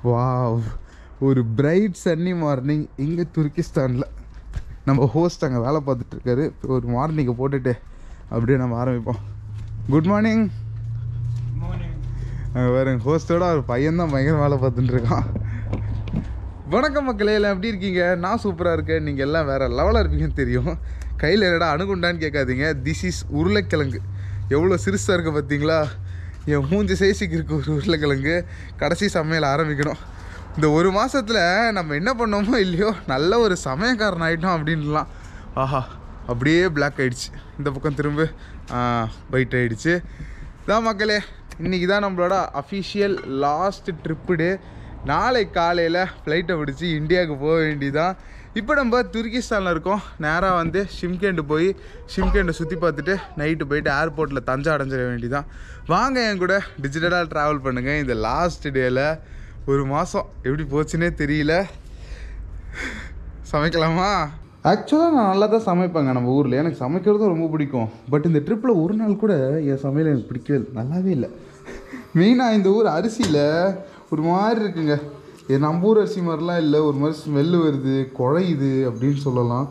Wow ஒரு bright Sunny morning இங்கே துருக்கிஸ்தானில் நம்ம ஹோஸ்ட் அங்கே வேலை பார்த்துட்டு இருக்காரு இப்போ ஒரு மார்னிங்கை போட்டுட்டு அப்படியே நம்ம ஆரம்பிப்போம் குட் மார்னிங் அங்கே பாருங்க ஹோஸ்டோட ஒரு பையன் தான் பயங்கர வேலை பார்த்துட்டு இருக்கான் வணக்கம் மக்களே எல்லாம் எப்படி இருக்கீங்க நான் சூப்பராக இருக்கேன் நீங்கள் எல்லாம் வேறு லெவலாக இருப்பீங்கன்னு தெரியும் கையில் என்னடா அணுகுண்டான்னு கேட்காதீங்க திஸ் இஸ் உருளைக்கிழங்கு எவ்வளோ சிறுசாக இருக்குது பார்த்தீங்களா என் மூஞ்சி சைஸுக்கு இருக்க ஒரு உருளைக்கிழங்கு கடைசி சமையல் ஆரம்பிக்கணும் இந்த ஒரு மாதத்தில் நம்ம என்ன பண்ணோமோ இல்லையோ நல்ல ஒரு சமயக்காரன் ஆகிட்டோம் அப்படின்லாம் ஆஹா அப்படியே பிளாக் ஆயிடுச்சு இந்த பக்கம் திரும்ப ஒயிட் ஆயிடுச்சு இதான் மக்களே இன்றைக்கி தான் நம்மளோட அஃபிஷியல் லாஸ்ட் ட்ரிப்பு டே நாளை காலையில் ஃப்ளைட்டை பிடிச்சி இந்தியாவுக்கு போக வேண்டியதான் இப்போ நம்ம துர்கிஸ்தானில் இருக்கோம் நேராக வந்து ஷிம்கேண்டு போய் ஷிம்கேண்டை சுற்றி பார்த்துட்டு நைட்டு போயிட்டு ஏர்போர்ட்டில் தஞ்சை அடைஞ்சிட வேண்டியதான் வாங்க என் கூட டிஜிட்டலாக ட்ராவல் பண்ணுங்கள் இந்த லாஸ்ட் டேயில் ஒரு மாதம் எப்படி போச்சுன்னே தெரியல சமைக்கலாமா ஆக்சுவலாக நான் நல்லா தான் சமைப்பேங்க நம்ம ஊரில் எனக்கு சமைக்கிறதும் ரொம்ப பிடிக்கும் பட் இந்த ட்ரிப்பில் ஒரு நாள் கூட என் சமையல் எனக்கு பிடிக்கவே இல்லை நல்லாவே இல்லை மெயினாக இந்த ஊர் அரிசியில் ஒரு மாதிரி இருக்குங்க இது நம்ம ஊர் அரிசி மாதிரிலாம் இல்லை ஒரு மாதிரி ஸ்மெல்லு வருது குழையுது அப்படின்னு சொல்லலாம்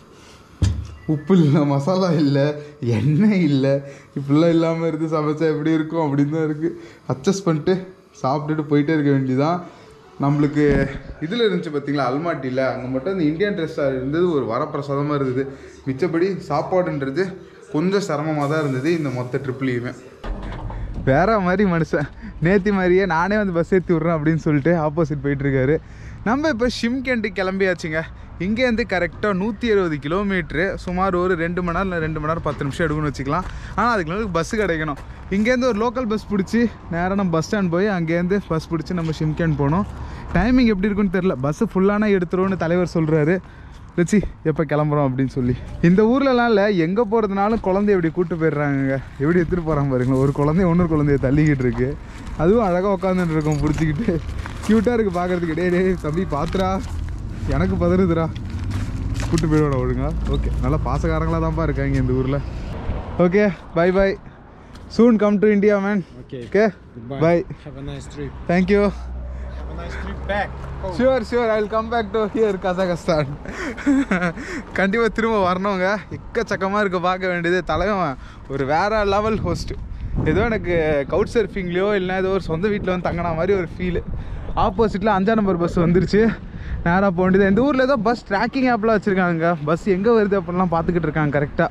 உப்பு இல்லை மசாலா இல்லை எண்ணெய் இல்லை இப்படிலாம் இல்லாமல் இருந்து சமைச்சா எப்படி இருக்கும் அப்படின்னு தான் இருக்குது அட்ஜஸ்ட் பண்ணிட்டு சாப்பிட்டுட்டு போயிட்டே இருக்க வேண்டியதான் நம்மளுக்கு இதில் இருந்துச்சு பார்த்தீங்களா அல்மாட்டியில் அங்கே மட்டும் இந்த இந்தியன் ரெஸ்டாரண்ட் இருந்தது ஒரு வரப்பிரசாதமாக இருந்தது மிச்சப்படி சாப்பாடுன்றது கொஞ்சம் சிரமமாக தான் இருந்தது இந்த மொத்த ட்ரிப்லேயுமே வேற மாதிரி மனுஷன் நேத்தி மாதிரியே நானே வந்து பஸ் ஏற்றி விட்றேன் அப்படின்னு சொல்லிட்டு ஆப்போசிட் போயிட்டுருக்காரு நம்ம இப்போ ஷிம்கெண்டு கிளம்பியாச்சுங்க இங்கேருந்து கரெக்டாக நூற்றி இருபது கிலோமீட்ரு சுமார் ஒரு ரெண்டு மணி நேரம் இல்லை ரெண்டு மணி நேரம் பத்து நிமிஷம் எடுக்கணும்னு வச்சுக்கலாம் ஆனால் அதுக்கு மேலே பஸ்ஸு கிடைக்கணும் இங்கேருந்து ஒரு லோக்கல் பஸ் பிடிச்சி நேராக நம்ம பஸ் ஸ்டாண்ட் போய் அங்கேருந்து பஸ் பிடிச்சி நம்ம ஷிம்கேண்ட் போனோம் டைமிங் எப்படி இருக்குன்னு தெரில பஸ்ஸு ஃபுல்லானா எடுத்துருவோன்னு தலைவர் சொல்கிறாரு ரிச்சி எப்போ கிளம்புறோம் அப்படின்னு சொல்லி இந்த ஊர்லலாம் இல்லை எங்கே போகிறதுனாலும் குழந்தைய எப்படி கூட்டு போயிடுறாங்க எப்படி எடுத்துகிட்டு போகிறாங்க பாருங்களேன் ஒரு குழந்தைய இன்னொரு குழந்தைய தள்ளிக்கிட்டு இருக்கு அதுவும் அழகாக உட்காந்துட்டு இருக்கோம் பிடிச்சிக்கிட்டு க்யூட்டாக இருக்குது பார்க்குறதுக்கு டே டே தம்பி பாத்துரா எனக்கு பதறுதுடா கூட்டு போயிடுவோட ஒழுங்கா ஓகே நல்லா பாசக்காரங்களாக தான்ப்பா இருக்காங்க இந்த ஊரில் okay bye bye soon come to India man Okay. Okay bye Have a nice trip. Thank you Have a nice trip back. Sure sure I will come back to here Kazakhstan கண்டிப்பாக திரும்ப வரணுங்க எக்கச்சக்கமாக இருக்க பார்க்க வேண்டியது தலைவன் ஒரு வேற லெவல் ஹோஸ்ட் ஏதோ எனக்கு கவுட் சர்ஃபிங்லேயோ இல்லைனா ஏதோ ஒரு சொந்த வீட்டில் வந்து தங்கின மாதிரி ஒரு ஃபீலு ஆப்போசிட்டில் அஞ்சாம் நம்பர் பஸ் வந்துருச்சு நேராக போக வேண்டியது இந்த ஊரில் ஏதோ பஸ் ட்ராக்கிங் ஆப்லாம் வச்சுருக்காங்க பஸ் எங்கே வருது அப்படிலாம் பார்த்துக்கிட்டு இருக்காங்க கரெக்டாக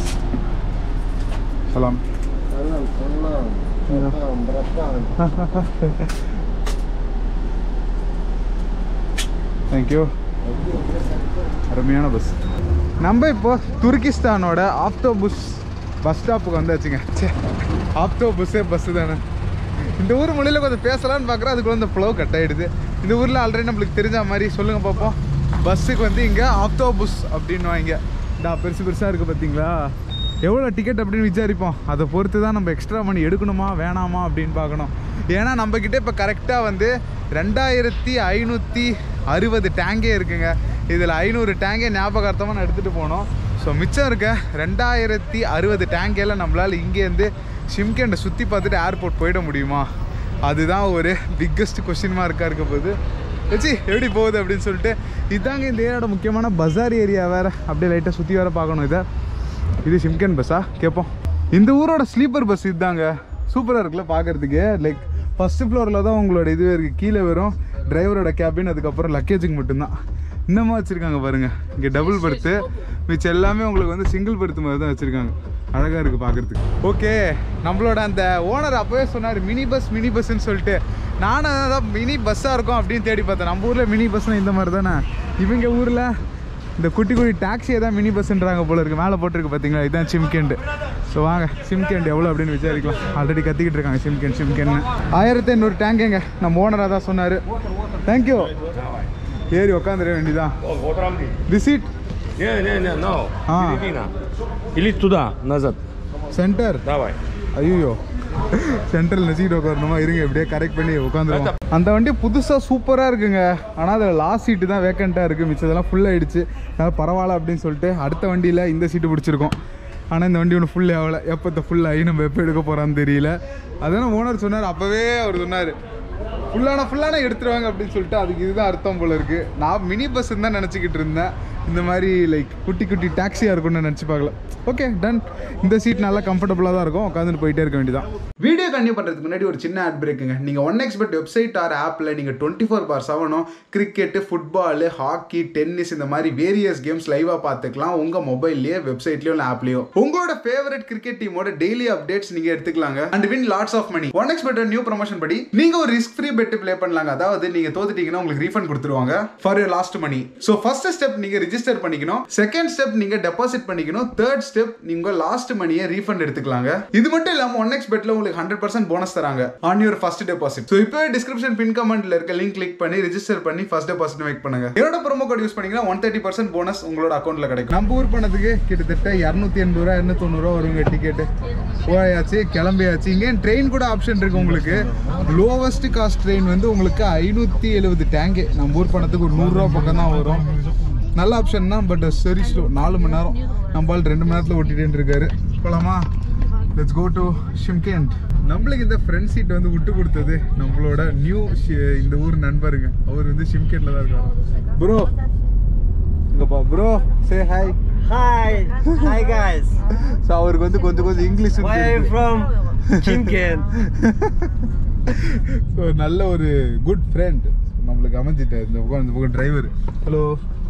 சலாம் தேங்க்யூ அருமையான பஸ் நம்ம இப்போ துருக்கிஸ்தானோட ஆப்டோபுஸ் பஸ் ஸ்டாப்புக்கு வந்தாச்சுங்க சே ஆப்டோபுஸே பஸ்ஸு தானே இந்த ஊர் மொழியில் கொஞ்சம் பேசலாம்னு பார்க்குறோம் அதுக்குள்ள இந்த ஃப்ளோ கட் ஆகிடுது இந்த ஊரில் ஆல்ரெடி நம்மளுக்கு தெரிஞ்ச மாதிரி சொல்லுங்கள் பார்ப்போம் பஸ்ஸுக்கு வந்து இங்கே ஆப்டோபுஸ் அப்படின்னு வாங்க டா பெருசு பெருசாக இருக்குது பார்த்தீங்களா எவ்வளோ டிக்கெட் அப்படின்னு விசாரிப்போம் அதை பொறுத்து தான் நம்ம எக்ஸ்ட்ரா மணி எடுக்கணுமா வேணாமா அப்படின்னு பார்க்கணும் ஏன்னா நம்மக்கிட்ட இப்போ கரெக்டாக வந்து ரெண்டாயிரத்தி ஐநூற்றி அறுபது டேங்கே இருக்குங்க இதில் ஐநூறு டேங்கே ஞாபகார்த்தமாக நான் எடுத்துகிட்டு போனோம் ஸோ மிச்சம் இருக்க ரெண்டாயிரத்தி அறுபது டேங்கேல நம்மளால் இங்கேருந்து ஷிம்கேண்டை சுற்றி பார்த்துட்டு ஏர்போர்ட் போயிட முடியுமா அதுதான் ஒரு பிக்கஸ்ட் கொஸ்டின் மார்க்காக இருக்க போகுது வச்சு எப்படி போகுது அப்படின்னு சொல்லிட்டு இதாங்க இந்த ஏரியாவோட முக்கியமான பஜார் ஏரியா வேறு அப்படியே லைட்டாக சுற்றி வேறு பார்க்கணும் இதை இது ஷிம்கன் பஸ்ஸா கேட்போம் இந்த ஊரோட ஸ்லீப்பர் பஸ் இதுதாங்க சூப்பராக இருக்குல்ல பார்க்கறதுக்கு லைக் ஃபஸ்ட்டு ஃப்ளோரில் தான் உங்களோட இதுவே இருக்குது கீழே வெறும் டிரைவரோட கேபின் அதுக்கப்புறம் லக்கேஜுக்கு மட்டும்தான் இன்னமும் வச்சுருக்காங்க பாருங்கள் இங்கே டபுள் பர்த்து மிச்சம் எல்லாமே உங்களுக்கு வந்து சிங்கிள் பர்த்து மாதிரி தான் வச்சுருக்காங்க அழகாக இருக்குது பார்க்குறதுக்கு ஓகே நம்மளோட அந்த ஓனர் அப்போவே சொன்னார் மினி பஸ் மினி பஸ்ன்னு சொல்லிட்டு நானும் அதான் மினி பஸ்ஸாக இருக்கும் அப்படின்னு தேடி பார்த்தேன் நம்ம ஊரில் மினி பஸ்னால் இந்த மாதிரி தானே இவங்க ஊரில் இந்த குட்டி குட்டி டாக்ஸியை தான் மினி பஸ்ன்றாங்க போல இருக்கு மேலே போட்டிருக்கு பார்த்தீங்களா இதுதான் சிம்கெண்டு ஸோ வாங்க சிம்கெண்ட் எவ்வளோ அப்படின்னு விசாரிக்கலாம் ஆல்ரெடி கத்திக்கிட்டு இருக்காங்க சிம்கெண்ட் சிம்கென்னு ஆயிரத்தி ஐநூறு டேங்குங்க நம்ம ஓனராக தான் சொன்னார் தேங்க்யூ ஏறி உக்காந்துட வேண்டியதான் ரிசீட் Не, не, не, no. А. Середина. Или туда, назад. சென்டர் Давай. ஐயோ சென்ட்ரல் நெசிக்கிட்டு உட்காரணுமா இருங்க இப்படியே கரெக்ட் பண்ணி உட்காந்துருவோம் அந்த வண்டி புதுசாக சூப்பராக இருக்குங்க ஆனால் அதில் லாஸ்ட் சீட்டு தான் வேக்கண்ட்டாக இருக்குது மிச்சதெல்லாம் ஃபுல் ஆயிடுச்சு அதனால் பரவாயில்ல அப்படின்னு சொல்லிட்டு அடுத்த வண்டியில் இந்த சீட்டு பிடிச்சிருக்கோம் ஆனால் இந்த வண்டி ஒன்று ஃபுல் ஆகலை எப்போ ஃபுல் ஆகி நம்ம எப்போ எடுக்க போகிறான்னு தெரியல அதான் ஓனர் சொன்னார் அப்போவே அவர் சொன்னார் ஃபுல்லான ஃபுல்லான எடுத்துருவாங்க அப்படின்னு சொல்லிட்டு அதுக்கு இதுதான் அர்த்தம் போல இருக்கு நான் மினி பஸ் தான் நினச்சிக்கிட்டு இருந்தேன் இந்த மாதிரி லைக் குட்டி குட்டி டாக்ஸியாக இருக்கும்னு நினச்சி பார்க்கல ஓகே டன் இந்த சீட் நல்லா கம்ஃபர்டபுளாக தான் இருக்கும் உட்காந்துட்டு போயிட்டே இருக்க வேண்டியதான் வீடியோ கண்டினியூ பண்ணுறதுக்கு முன்னாடி ஒரு சின்ன ஆட் பிரேக்குங்க நீங்கள் ஒன் எக்ஸ்பெக்ட் வெப்சைட் ஆர் ஆப்பில் நீங்கள் டுவெண்ட்டி ஃபோர் பார் செவனும் கிரிக்கெட்டு ஃபுட்பாலு ஹாக்கி டென்னிஸ் இந்த மாதிரி வேரியஸ் கேம்ஸ் லைவாக பார்த்துக்கலாம் உங்கள் மொபைல்லையே வெப்சைட்லையோ இல்லை ஆப்லையோ உங்களோட ஃபேவரட் கிரிக்கெட் டீமோட டெய்லி அப்டேட்ஸ் நீங்கள் எடுத்துக்கலாங்க and win lots of money one expect new promotion படி நீங்கள் ஒரு ரிஸ்க் ஃப்ரீ பெட் ப்ளே பண்ணலாங்க அதாவது நீங்கள் தோத்துட்டீங்கன்னா உங்களுக்கு ரீஃபண்ட் கொடுத்துருவாங்க for your lost money so first step நீங்கள் ரிஜிஸ்டர் பண்ணிக்கணும் செகண்ட் ஸ்டெப் நீங்கள் டெபாசிட் பண்ணிக்கணும் தேர்ட் ஸ்டெப் நீங்கள் லாஸ்ட் மணியை ரீஃபண்ட் எடுத்துக்கலாங்க இது மட்டும் இல்லாமல் ஒன் எக்ஸ் பெட்ல உங்களுக்கு ஹண்ட்ரட் பர்சன்ட் போனஸ் தராங்க on your first deposit so இப்போ டிஸ்கிரிப்ஷன் பின் கமெண்ட்ல இருக்க லிங்க் கிளிக் பண்ணி ரிஜிஸ்டர் பண்ணி ஃபர்ஸ்ட் டெபாசிட் மேக் பண்ணுங்க என்னோட ப்ரோமோ கோட் யூஸ் பண்ணீங்கன்னா ஒன் தேர்ட்டி பர்சன்ட் போனஸ் உங்களோட அக்கௌண்ட்ல கிடைக்கும் நம்ம ஊர் பணத்துக்கு கிட்டத்தட்ட இரநூத்தி எண்பது ரூபா இரநூத்தி தொண்ணூறுவா வருங்க டிக்கெட்டு போயாச்சு கிளம்பியாச்சு இங்கே ட்ரெயின் கூட ஆப்ஷன் இருக்கு உங்களுக்கு லோவஸ்ட் காஸ்ட் ட்ரெயின் வந்து உங்களுக்கு ஐநூற்றி எழுபது டேங்கு நம்ம ஊர் பணத்துக்கு ஒரு நூறுரூவா பக்கம் தான் வரும் நல்ல ஆப்ஷன் தான் பட் சரி ஸ்லோ நாலு மணி நேரம் நம்மளால் ரெண்டு மணி நேரத்தில் ஓட்டிகிட்டு இருக்காரு போலாமா லெட்ஸ் கோ டு ஷிம்கேண்ட் நம்மளுக்கு இந்த ஃப்ரண்ட் சீட் வந்து விட்டு கொடுத்தது நம்மளோட நியூ இந்த ஊர் நண்பருங்க அவர் வந்து ஷிம்கேட்டில் தான் இருக்காரு ப்ரோ இங்கப்பா bro say hi Hi, hi guys. So அவருக்கு வந்து கொஞ்சம் கொஞ்சம் English Where are you from? Kimken. So நல்ல ஒரு குட் ஃப்ரெண்ட் நம்மளுக்கு அமைஞ்சிட்டார் இந்த பக்கம் இந்த பக்கம் டிரைவர் ஹலோ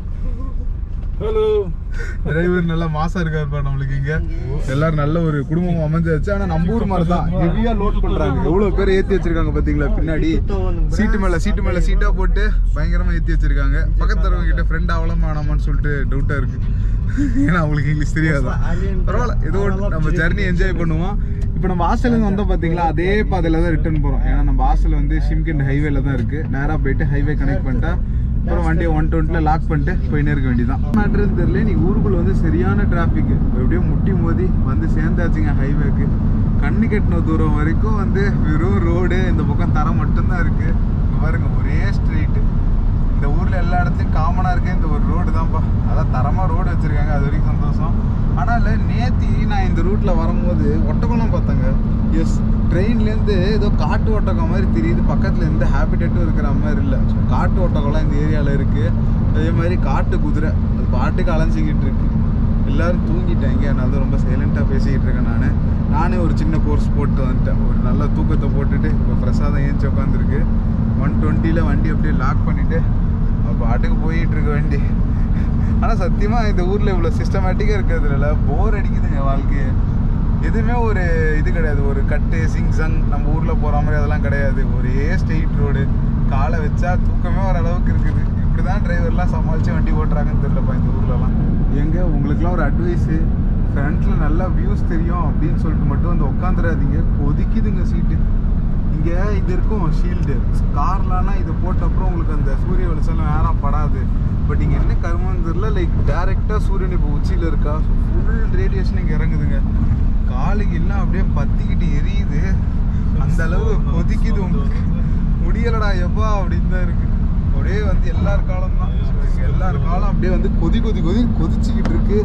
Hello. டிரைவர் நல்லா மாசா இருக்காருப்பா நம்மளுக்கு இங்க எல்லாரும் நல்ல ஒரு குடும்பம் அமைஞ்சாச்சு ஆனா நம்ம ஊர் மாதிரி தான் ஹெவியா லோட் பண்றாங்க எவ்வளவு பேர் ஏத்தி வச்சிருக்காங்க பாத்தீங்களா பின்னாடி சீட்டு மேல சீட்டு மேல சீட்டா போட்டு பயங்கரமா ஏத்தி வச்சிருக்காங்க பக்கத்துறவங்க கிட்ட ஃப்ரெண்ட் ஆகலாமா ஆனாமான்னு சொல்லிட்டு டவுட்டா இருக்கு ஏன்னா அவங்களுக்கு இங்கிலீஷ் தெரியாது பரவாயில்ல ஏதோ ஒண்ணு நம்ம ஜர்னி என்ஜாய் பண்ணுவோம் இப்போ நம்ம ஹாஸ்டலுக்கு வந்தோம் பார்த்தீங்களா அதே பாதையில் தான் ரிட்டர்ன் போகிறோம் ஏன்னா நம்ம ஹாஸ்டல் வந்து ஷிம்கண்ட் ஹைவேல தான் இருக்குது நேராக போயிட்டு ஹைவே கனெக்ட் பண்ணிட்டா அப்புறம் வண்டியை ஒன் டுவெண்ட்டில் லாக் பண்ணிட்டு போயினே இருக்க வேண்டியதான் மேட்ருன்னு தெரியல நீ ஊருக்குள்ள வந்து சரியான டிராஃபிக் எப்படியோ முட்டி மோதி வந்து சேர்ந்தாச்சுங்க ஹைவேக்கு கண்ணு கட்டின தூரம் வரைக்கும் வந்து வெறும் ரோடு இந்த பக்கம் தரம் மட்டும்தான் இருக்குது இங்க பாருங்க ஒரே ஸ்ட்ரீட்டு இந்த ஊரில் எல்லா இடத்துலையும் காமனாக இருக்கு இந்த ஒரு ரோடு தான்ப்பா அதான் தரமாக ரோடு வச்சுருக்காங்க அது வரைக்கும் சந்தோஷம் ஆனால் நேத்தி நான் இந்த ரூட்டில் வரும்போது ஒட்டகுளம் பார்த்தேங்க எஸ் ட்ரெயின்லேருந்து ஏதோ காட்டு ஒட்டகம் மாதிரி தெரியுது பக்கத்தில் எந்த ஹேபிடேட்டும் இருக்கிற மாதிரி இல்லை ஸோ காட்டு ஒட்டகம்லாம் இந்த ஏரியாவில் இருக்குது அதே மாதிரி காட்டு குதிரை அது பாட்டுக்கு அலைஞ்சிக்கிட்டு இருக்கு எல்லாரும் தூங்கிட்டாங்க அதனால தான் ரொம்ப சைலண்ட்டாக பேசிக்கிட்டு இருக்கேன் நான் நானே ஒரு சின்ன கோர்ஸ் போட்டு வந்துட்டேன் ஒரு நல்ல தூக்கத்தை போட்டுட்டு இப்போ ஃப்ரெஷ்ஷாக தான் ஏஞ்சி உட்காந்துருக்கு ஒன் டுவெண்ட்டியில் வண்டி அப்படியே லாக் பண்ணிவிட்டு பாட்டுக்கு போயிட்டு இருக்க வண்டி ஆனால் சத்தியமாக இந்த ஊரில் இவ்வளோ சிஸ்டமேட்டிக்காக இருக்கிறதுல போர் அடிக்குதுங்க வாழ்க்கையை எதுவுமே ஒரு இது கிடையாது ஒரு கட்டு சிங் சங் நம்ம ஊரில் போகிற மாதிரி அதெல்லாம் கிடையாது ஒரே ஸ்ட்ரெயிட் ரோடு காலை வச்சா தூக்கமே வர அளவுக்கு இருக்குது இப்படி தான் டிரைவர்லாம் சமாளித்து வண்டி ஓட்டுறாங்கன்னு தெரியலப்பா இந்த ஊர்லலாம் எங்க உங்களுக்குலாம் ஒரு அட்வைஸு ஃப்ரண்ட்டில் நல்லா வியூஸ் தெரியும் அப்படின்னு சொல்லிட்டு மட்டும் வந்து உட்காந்துடாதீங்க கொதிக்குதுங்க சீட்டு இங்கே இது இருக்கும் ஷீல்டு கார்லானா இது போட்ட அப்புறம் உங்களுக்கு அந்த சூரிய வெளிச்சம்லாம் நேரம் படாது பட் இங்கே என்ன கருமன்னு தெரியல லைக் டேரெக்டாக சூரியன் இப்போ உச்சியில் இருக்கா ஃபுல் ரேடியேஷன் இங்கே இறங்குதுங்க காலுக்கு எல்லாம் அப்படியே பத்திக்கிட்டு எரியுது அந்த அளவு கொதிக்குது உங்களுக்கு முடியலடா எப்பா அப்படின்னு தான் இருக்கு அப்படியே வந்து எல்லார் காலம் தான் எல்லார் காலம் அப்படியே வந்து கொதி கொதி கொதி கொதிச்சுக்கிட்டு இருக்கு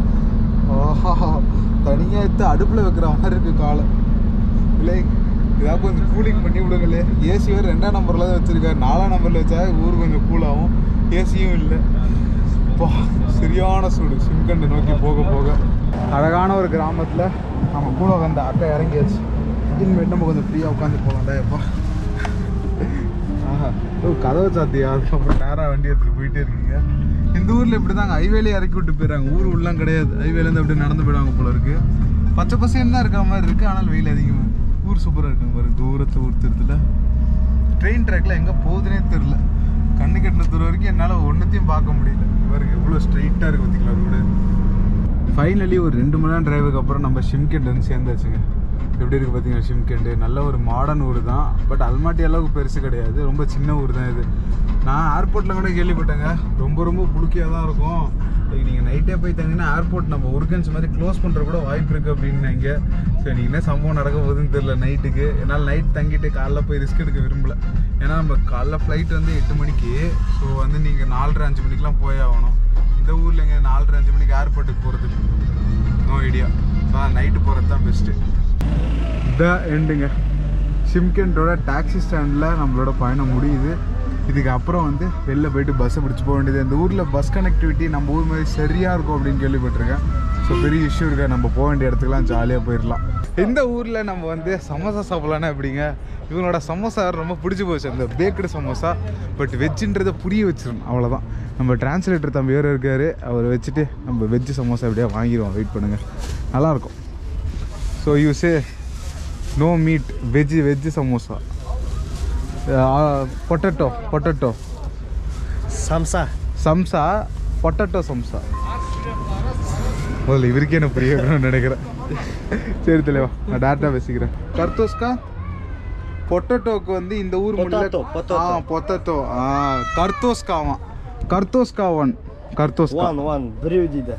ஆஹா தனியாக எடுத்து அடுப்பில் வைக்கிற மாதிரி இருக்கு காலம் இல்லை ஏதாவது கொஞ்சம் கூலிங் பண்ணி விடுங்களே ஏசி வேறு ரெண்டாம் நம்பரில் தான் வச்சுருக்காரு நாலாம் நம்பரில் வச்சா ஊர் கொஞ்சம் கூலாகும் ஏசியும் இல்லை அப்பா சரியான சூடு சிம்கண்டை நோக்கி போக போக அழகான ஒரு கிராமத்தில் நம்ம கூட வந்த அக்கா இறங்கியாச்சு இனிமேட்டு நம்ம கொஞ்சம் ஃப்ரீயாக உட்காந்து போகலாம்டா எப்பா ஆஹா ஓ கதவை சாத்தியா அதுக்கப்புறம் நேராக வண்டி எடுத்துட்டு போயிட்டே இருக்கீங்க இந்த ஊரில் இப்படி தாங்க ஹைவேலே இறக்கி விட்டு போயிடுறாங்க ஊர் உள்ளலாம் கிடையாது ஹைவேலேருந்து அப்படியே நடந்து போயிடுவாங்க போல இருக்கு பச்சை பசேன்னு தான் இருக்கிற மாதிரி இருக்குது ஆனால் வெயில் அதிகமாக ஊர் சூப்பராக இருக்குங்க பாருங்க தூரத்து ஊர் திருத்துல ட்ரெயின் ட்ராக்ல எங்கே போகுதுன்னே தெரில கண்ணு கட்டின தூரம் வரைக்கும் என்னால் ஒன்றுத்தையும் பார்க்க முடியல பாருங்க எவ்வளோ ஸ்ட்ரைட்டாக இருக்கு பார்த்தீங்களா ரோடு ஃபைனலி ஒரு ரெண்டு மணி நேரம் டிரைவுக்கு அப்புறம் நம்ம ஷிம்கெட் வந்து சேர்ந்தாச்சுங்க எப்படி இருக்குது பார்த்தீங்கன்னா ஷிம்கெண்டு நல்ல ஒரு மாடர்ன் ஊர் தான் பட் அல்மாட்டி அளவுக்கு பெருசு கிடையாது ரொம்ப சின்ன ஊர் தான் இது நான் ஏர்போர்ட்டில் கூட கேள்விப்பட்டேங்க ரொம்ப ரொம்ப புழுக்கியாக தான் இருக்கும் லைக் நீங்கள் நைட்டே போய் தங்கினா ஏர்போர்ட் நம்ம உருகன்ஸ் மாதிரி க்ளோஸ் பண்ணுற கூட வாய்ப்பு இருக்குது அப்படின்னாங்க சரி நீங்கள் என்ன சம்பவம் நடக்க போகுதுன்னு தெரில நைட்டுக்கு என்னால் நைட் தங்கிட்டு காலைல போய் ரிஸ்க் எடுக்க விரும்பல ஏன்னா நம்ம காலைல ஃப்ளைட் வந்து எட்டு மணிக்கு ஸோ வந்து நீங்கள் நாலரை அஞ்சு மணிக்கெலாம் போய் ஆகணும் இந்த ஊரில் எங்கே நாலரை அஞ்சு மணிக்கு ஏர்போர்ட்டுக்கு போகிறதுக்கு நோ ஐடியா ஸோ நைட்டு போகிறது தான் பெஸ்ட்டு த எண்டுங்க ஷிம்கெண்டோட டாக்ஸி ஸ்டாண்டில் நம்மளோட பயணம் முடியுது இதுக்கு அப்புறம் வந்து வெளில போயிட்டு பஸ்ஸை பிடிச்சி போக வேண்டியது இந்த ஊரில் பஸ் கனெக்டிவிட்டி நம்ம ஊர் மாதிரி சரியாக இருக்கும் அப்படின்னு கேள்விப்பட்டிருக்கேன் ஸோ பெரிய இஷ்யூ இருக்கா நம்ம போக வேண்டிய இடத்துக்குலாம் ஜாலியாக போயிடலாம் இந்த ஊரில் நம்ம வந்து சமோசா சாப்பிட்லான்னா எப்படிங்க இவங்களோட சமோசா ரொம்ப பிடிச்சி போச்சு அந்த பேக்கடு சமோசா பட் வெஜ்ஜுன்றதை புரிய வச்சிடணும் அவ்வளோதான் நம்ம டிரான்ஸ்லேட்டர் தம்பி வேறு இருக்கார் அவரை வச்சுட்டு நம்ம வெஜ்ஜு சமோசா எப்படியா வாங்கிடுவோம் வெயிட் பண்ணுங்கள் நல்லாயிருக்கும் so you say no meat veg veg samosa potato potato Samsa. சம்சா பொட்டட்டோ சம்சா முதல்ல இவருக்கே எனக்கு புரிய வைக்கணும்னு நினைக்கிறேன் சரி தலைவா நான் டேரக்டாக பேசிக்கிறேன் கர்த்தோஸ்கா பொட்டட்டோக்கு வந்து இந்த ஊர் Potato, potato. ஆ பொட்டட்டோ ஆ கர்த்தோஸ்காவான் கர்த்தோஸ்காவன் கர்த்தோஸ்கா One, one. Brudida.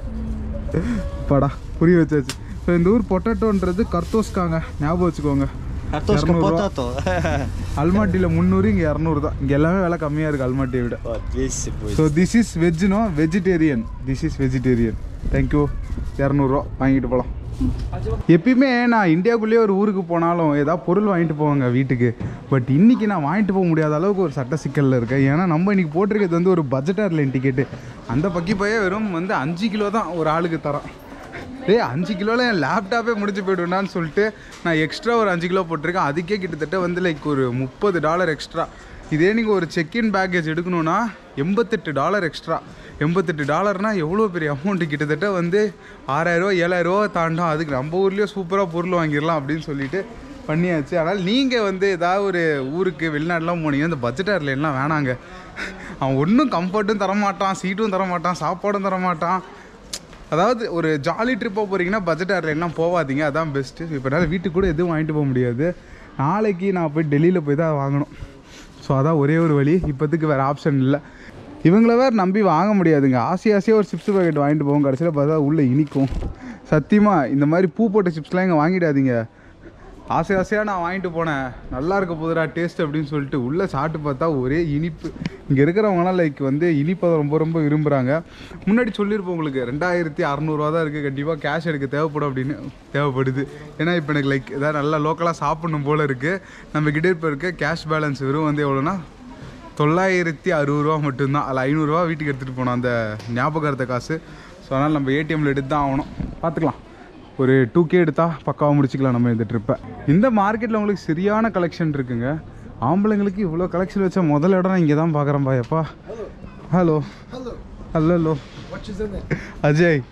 படா புரிய வச்சாச்சு ஸோ இந்த ஊர் பொட்டட்டோன்றது கர்த்தோஸ்காங்க ஞாபகம் வச்சுக்கோங்க Kartoshka இரநூறுவா. potato. அல்மாட்டியில் முந்நூறு இங்கே இரநூறு தான் இங்கே எல்லாமே விலை கம்மியாக இருக்குது அல்மாட்டியை விட oh, this is so this is வெஜ்னோ vegetarian this is vegetarian thank you இரநூறுவா வாங்கிட்டு போகலாம் எப்பயுமே நான் இந்தியாவுக்குள்ளேயே ஒரு ஊருக்கு போனாலும் ஏதாவது பொருள் வாங்கிட்டு போவாங்க வீட்டுக்கு பட் இன்னைக்கு நான் வாங்கிட்டு போக முடியாத அளவுக்கு ஒரு சட்ட சிக்கலில் இருக்கேன் ஏன்னா நம்ம இன்னைக்கு போட்டிருக்கிறது வந்து ஒரு பட்ஜெட் ஏர்லைன் டிக்கெட்டு அந்த பக்கி போய் வெறும் வந்து அஞ்சு கிலோ தான் ஒரு ஆளுக்கு தரோம் டேய் அஞ்சு கிலோவில் என் லேப்டாப்பே முடிஞ்சு போய்டுவேனான்னு சொல்லிட்டு நான் எக்ஸ்ட்ரா ஒரு அஞ்சு கிலோ போட்டிருக்கேன் அதுக்கே கிட்டத்தட்ட வந்து லைக் ஒரு முப்பது டாலர் எக்ஸ்ட்ரா இதே நீங்கள் ஒரு செக்இன் பேக்கேஜ் எடுக்கணும்னா எண்பத்தெட்டு டாலர் எக்ஸ்ட்ரா எண்பத்தெட்டு டாலர்னால் எவ்வளோ பெரிய அமௌண்ட்டு கிட்டத்தட்ட வந்து ஆறாயிரரூவா ஏழாயிரரூவா தாண்டும் அதுக்கு நம்ம ஊர்லேயே சூப்பராக பொருள் வாங்கிடலாம் அப்படின்னு சொல்லிட்டு பண்ணியாச்சு ஆனால் நீங்கள் வந்து ஏதாவது ஒரு ஊருக்கு வெளிநாட்டுலாம் போனீங்கன்னா இந்த பட்ஜெட் ஏர்லைன்லாம் வேணாங்க அவன் ஒன்றும் கம்ஃபர்ட்டும் தரமாட்டான் சீட்டும் தரமாட்டான் சாப்பாடும் தரமாட்டான் அதாவது ஒரு ஜாலி ட்ரிப்பாக போகிறீங்கன்னா பட்ஜெட் ஏர்லைன்லாம் போகாதீங்க அதான் பெஸ்ட்டு இப்போ என்னால் வீட்டுக்கு கூட எதுவும் வாங்கிட்டு போக முடியாது நாளைக்கு நான் போய் டெல்லியில் போய் தான் வாங்கணும் ஸோ அதான் ஒரே ஒரு வழி இப்போதைக்கு வேறு ஆப்ஷன் இல்லை இவங்கள வேறு நம்பி வாங்க முடியாதுங்க ஆசை ஆசையாக ஒரு சிப்ஸ் பாக்கெட் வாங்கிட்டு போவோம் கடைசியில் பார்த்தா உள்ளே இனிக்கும் சத்தியமாக இந்த மாதிரி பூ போட்ட சிப்ஸ்லாம் இங்கே வாங்கிடாதீங்க ஆசை ஆசையாக நான் வாங்கிட்டு போனேன் நல்லா இருக்க போதுடா டேஸ்ட் அப்படின்னு சொல்லிட்டு உள்ளே சாப்பிட்டு பார்த்தா ஒரே இனிப்பு இங்கே இருக்கிறவங்கலாம் லைக் வந்து இனிப்பை ரொம்ப ரொம்ப விரும்புகிறாங்க முன்னாடி சொல்லியிருப்போம் உங்களுக்கு ரெண்டாயிரத்தி அறநூறுவா தான் இருக்குது கண்டிப்பாக கேஷ் எடுக்க தேவைப்படும் அப்படின்னு தேவைப்படுது ஏன்னா இப்போ எனக்கு லைக் ஏதாவது நல்லா லோக்கலாக சாப்பிடணும் போல் இருக்குது நம்ம கிட்ட இப்போ இருக்க கேஷ் பேலன்ஸ் வெறும் வந்து எவ்வளோன்னா தொள்ளாயிரத்தி அறுபது ரூபா மட்டும்தான் அதில் ஐநூறுரூவா வீட்டுக்கு எடுத்துகிட்டு போனோம் அந்த ஞாபகார்த்த காசு ஸோ அதனால் நம்ம ஏடிஎம்மில் எடுத்து தான் ஆகணும் பார்த்துக்கலாம் ஒரு டூ கே எடுத்தால் பக்காவாக முடிச்சுக்கலாம் நம்ம இந்த ட்ரிப்பை இந்த மார்க்கெட்டில் உங்களுக்கு சரியான கலெக்ஷன் இருக்குங்க ஆம்பளைங்களுக்கு இவ்வளோ கலெக்ஷன் வச்ச முதல் இடம் நான் இங்கே தான் பார்க்குறேன் பாயப்பா hello hello hello Ajay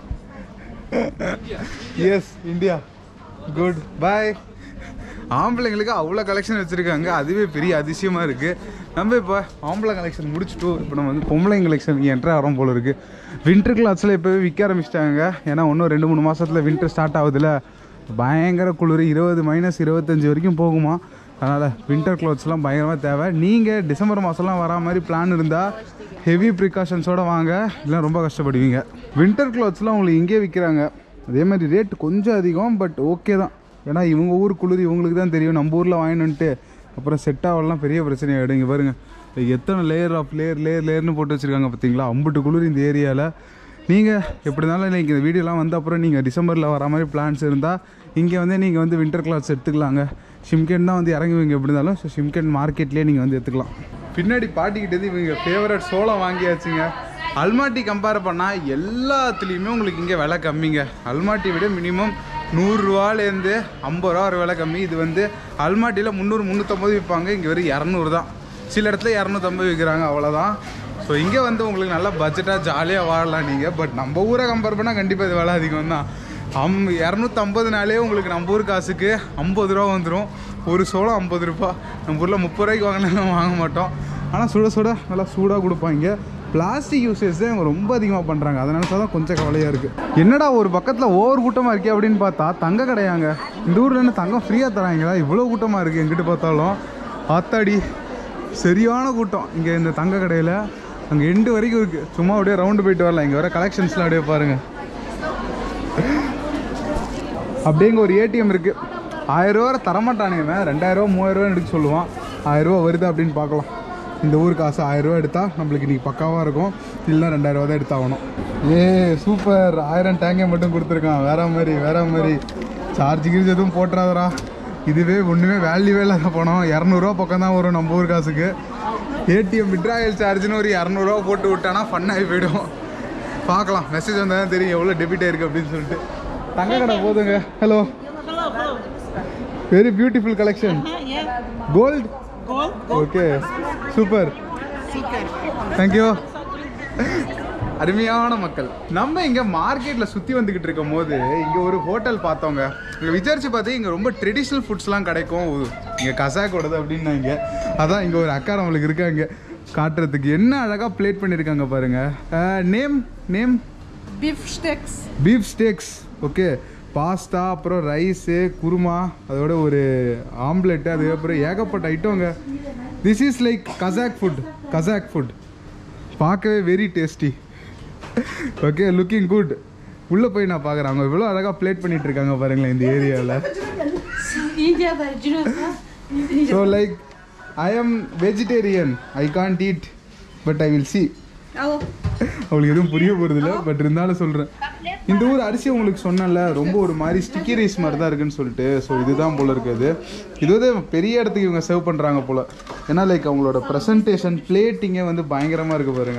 yes India good bye ஆம்பளைங்களுக்கு அவ்வளோ கலெக்ஷன் வச்சுருக்காங்க அதுவே பெரிய அதிசயமாக இருக்குது நம்ம இப்போ ஆம்பளை கலெக்ஷன் முடிச்சுட்டு இப்போ நம்ம வந்து பொம்பளை கலெக்ஷன் என்ட்ரு ஆகிறோம் போல இருக்குது வின்டர் கிளாத்ஸில் இப்போவே விற்க ஆரம்பிச்சிட்டாங்க ஏன்னா இன்னும் ரெண்டு மூணு மாதத்தில் வின்டர் ஸ்டார்ட் ஆகுதுல பயங்கர குளிர் இருபது மைனஸ் இருபத்தஞ்சி வரைக்கும் போகுமா அதனால் வின்டர் க்ளாத்ஸ்லாம் பயங்கரமாக தேவை நீங்கள் டிசம்பர் மாதம்லாம் வரா மாதிரி பிளான் இருந்தால் ஹெவி ப்ரிகாஷன்ஸோடு வாங்க இல்லை ரொம்ப கஷ்டப்படுவீங்க வின்டர் க்ளாத்ஸ்லாம் உங்களுக்கு இங்கே விற்கிறாங்க அதே மாதிரி ரேட் கொஞ்சம் அதிகம் பட் ஓகே தான் ஏன்னா இவங்க ஊர் குளிர் இவங்களுக்கு தான் தெரியும் நம்ம ஊரில் வாங்கினுன்ட்டு அப்புறம் செட் ஆகலாம் பெரிய பிரச்சனை ஆகிடும் இங்கே பாருங்க எத்தனை லேயர் ஆஃப் லேயர் லேயர் லேயர்னு போட்டு வச்சுருக்காங்க பார்த்தீங்களா அம்புட்டு குளிர் இந்த ஏரியாவில் நீங்கள் எப்படி இருந்தாலும் இன்றைக்கி இந்த வீடியோலாம் வந்த அப்புறம் நீங்கள் டிசம்பரில் வர மாதிரி பிளான்ஸ் இருந்தால் இங்கே வந்து நீங்கள் வந்து வின்டர் கிளாத்ஸ் எடுத்துக்கலாங்க ஷிம்கென் தான் வந்து இறங்குவீங்க எப்படி இருந்தாலும் ஸோ ஷிம்கென் மார்க்கெட்லேயே நீங்கள் வந்து எடுத்துக்கலாம் பின்னாடி பாட்டிக்கிட்டது இவங்க ஃபேவரட் சோளம் வாங்கியாச்சுங்க அல்மாட்டி கம்பேர் பண்ணால் எல்லாத்துலேயுமே உங்களுக்கு இங்கே விலை கம்மிங்க அல்மாட்டி விட மினிமம் நூறுரூவாலேருந்து ஐம்பது ரூபா ஒரு விலை கம்மி இது வந்து அல்மாட்டியில் முந்நூறு முந்நூற்றம்பது விற்பாங்க இங்கே வெறும் இரநூறு தான் சில இடத்துல இரநூத்தம்பது விற்கிறாங்க அவ்வளோதான் ஸோ இங்கே வந்து உங்களுக்கு நல்லா பட்ஜெட்டாக ஜாலியாக வாழலாம் நீங்கள் பட் நம்ம ஊரை கம்பேர் பண்ணால் கண்டிப்பாக இது விலை அதிகம் தான் அம் இரநூத்தம்பதுனாலே உங்களுக்கு நம்ம ஊர் காசுக்கு ஐம்பது ரூபா வந்துடும் ஒரு சோளம் ஐம்பது ரூபா நம்ம ஊரில் முப்பது ரூபாய்க்கு வாங்கினாலும் வாங்க மாட்டோம் ஆனால் சுட சுட நல்லா சூடாக கொடுப்பாங்க பிளாஸ்டிக் யூசேஜ் தான் இவங்க ரொம்ப அதிகமாக பண்ணுறாங்க அதனால தான் கொஞ்சம் கவலையாக இருக்குது என்னடா ஒரு பக்கத்தில் ஓவர் கூட்டமாக இருக்கே அப்படின்னு பார்த்தா தங்க கடையாங்க இந்த ஊரில் என்ன தங்கம் ஃப்ரீயாக தராங்களா இவ்வளோ கூட்டமாக இருக்குது எங்கிட்டு பார்த்தாலும் ஆத்தாடி சரியான கூட்டம் இங்கே இந்த தங்க கடையில் அங்கே எண்டு வரைக்கும் இருக்குது சும்மா அப்படியே ரவுண்டு போயிட்டு வரலாம் இங்கே வர கலெக்ஷன்ஸ்லாம் அப்படியே பாருங்கள் அப்படியே இங்கே ஒரு ஏடிஎம் இருக்குது ஆயிரரூவா தரமாட்டானுங்க ரெண்டாயிரரூவா மூவாயிரரூவா எடுக்க சொல்லுவான் ஆயிரரூவா வருது அப்படின்னு பார்க்கலாம் இந்த ஊருக்கு காசு ஆயிரரூவா எடுத்தால் நம்மளுக்கு இன்றைக்கி பக்காவாக இருக்கும் இல்லைனா ரெண்டாயிரரூவா தான் எடுத்தாகணும் ஏ சூப்பர் ஆயிரம் டேங்கை மட்டும் கொடுத்துருக்கான் வேற மாதிரி வேற மாதிரி சார்ஜ் கீர்ஜ் எதுவும் போட்டுறாதரா இதுவே ஒன்றுமே வேல்யூவே இல்லாத பணம் இரநூறுவா பக்கம் தான் வரும் நம்ம ஊர் காசுக்கு ஏடிஎம் விட்ராயல் சார்ஜ்னு ஒரு இரநூறுவா போட்டு விட்டானா ஃபன்னாகி போயிடும் பார்க்கலாம் மெசேஜ் வந்தால் தான் தெரியும் எவ்வளோ டெபிட் ஆயிருக்கு அப்படின்னு சொல்லிட்டு தங்க கடை போதுங்க hello very beautiful collection gold okay super thank you அருமையான மக்கள் நம்ம இங்க மார்க்கெட்ல சுத்தி வந்துகிட்டு இருக்கும் போது இங்க ஒரு ஹோட்டல் பார்த்தோங்க இங்க விசாரிச்சு பார்த்து இங்க ரொம்ப ட்ரெடிஷ்னல் ஃபுட்ஸ்லாம் கிடைக்கும் இங்க கசாக்கோடது அப்படின்னாங்க அதான் இங்க ஒரு அக்கா நம்மளுக்கு இருக்காங்க காட்டுறதுக்கு என்ன அழகா பிளேட் பண்ணியிருக்காங்க பாருங்க name name Beef sticks. Beef steaks okay pasta அப்புறம் ரைஸு குருமா அதோட ஒரு ஆம்லெட்டு அதுக்கப்புறம் ஏகப்பட்ட ஐட்டங்க this is like Kazakh food Kazakh food பார்க்கவே very tasty okay looking good உள்ளே போய் நான் பார்க்குறேன் அவங்க இவ்வளோ அழகாக பிளேட் பண்ணிட்டு இருக்காங்க பாருங்களேன் இந்த ஏரியாவில் India'da Cinosa. So like I am vegetarian I can't eat but I will see Alo. அவளுக்கு எதுவும் புரிய போகிறதில்ல பட் இருந்தாலும் சொல்கிறேன் இந்த ஊர் அரிசி உங்களுக்கு சொன்னேன்ல ரொம்ப ஒரு மாதிரி ஸ்டிக்கி ரைஸ் மாதிரி தான் இருக்குன்னு சொல்லிட்டு ஸோ இதுதான் போல இருக்குது இது வந்து பெரிய இடத்துக்கு இவங்க சர்வ் பண்ணுறாங்க போல் ஏன்னா லைக் அவங்களோட ப்ரெசன்டேஷன் பிளேட்டிங்கே வந்து பயங்கரமாக இருக்கு பாருங்க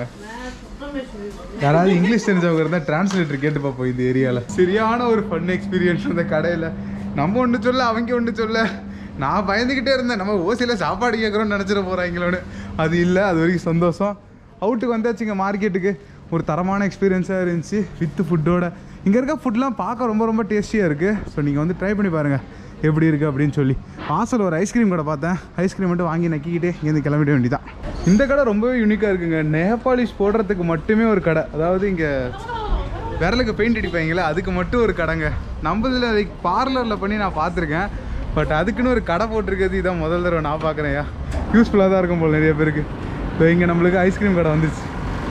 யாராவது இங்கிலீஷ் தெரிஞ்சவங்க இருந்தால் டிரான்ஸ்லேட்டர் கேட்டு பார்ப்போம் இந்த ஏரியாவில் சரியான ஒரு ஃபன் எக்ஸ்பீரியன்ஸ் அந்த கடையில் நம்ம ஒன்று சொல்ல அவங்க ஒன்று சொல்ல நான் பயந்துக்கிட்டே இருந்தேன் நம்ம ஓசியில் சாப்பாடு கேட்குறோம்னு நினச்சிட போகிறாங்களோன்னு அது இல்லை அது வரைக்கும் சந்தோஷம் அவுட்டுக்கு வந்தாச்சுங்க மார்க்கெட்டுக்கு ஒரு தரமான எக்ஸ்பீரியன்ஸாக இருந்துச்சு வித் ஃபுட்டோட இங்கே இருக்க ஃபுட்லாம் பார்க்க ரொம்ப ரொம்ப டேஸ்டியாக இருக்குது ஸோ நீங்கள் வந்து ட்ரை பண்ணி பாருங்கள் எப்படி இருக்குது அப்படின்னு சொல்லி வாசல் ஒரு ஐஸ்கிரீம் கடை பார்த்தேன் ஐஸ்கிரீம் மட்டும் வாங்கி நக்கிக்கிட்டே இங்கேருந்து கிளம்பிட வேண்டியதான் இந்த கடை ரொம்பவே யூனிக்காக இருக்குங்க நேபாளிஷ் போடுறதுக்கு மட்டுமே ஒரு கடை அதாவது இங்கே விரலுக்கு பெயிண்ட் அடிப்பாங்களே அதுக்கு மட்டும் ஒரு கடைங்க நம்மதில் லைக் பார்லரில் பண்ணி நான் பார்த்துருக்கேன் பட் அதுக்குன்னு ஒரு கடை போட்டிருக்கிறது இதான் முதல் தடவை நான் பார்க்குறேன்யா யூஸ்ஃபுல்லாக தான் இருக்கும் போல் நிறைய பேருக்கு இப்போ இங்கே நம்மளுக்கு ஐஸ்கிரீம் கடை வந்துச்சு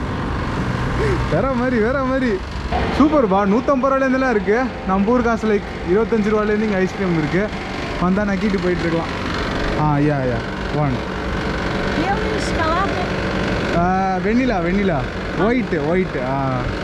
வேற மாதிரி வேற மாதிரி சூப்பர் பா நூற்றம்பது ரூபாலேருந்துலாம் இருக்குது நம்ம ஊர் காசு லைக் இருபத்தஞ்சு ரூபாலேருந்து இங்கே ஐஸ்கிரீம் இருக்குது வந்தால் நக்கிட்டு போயிட்டு இருக்கலாம் ஆ yeah yeah one Ele escalado. Vanilla vanilla white white ஆ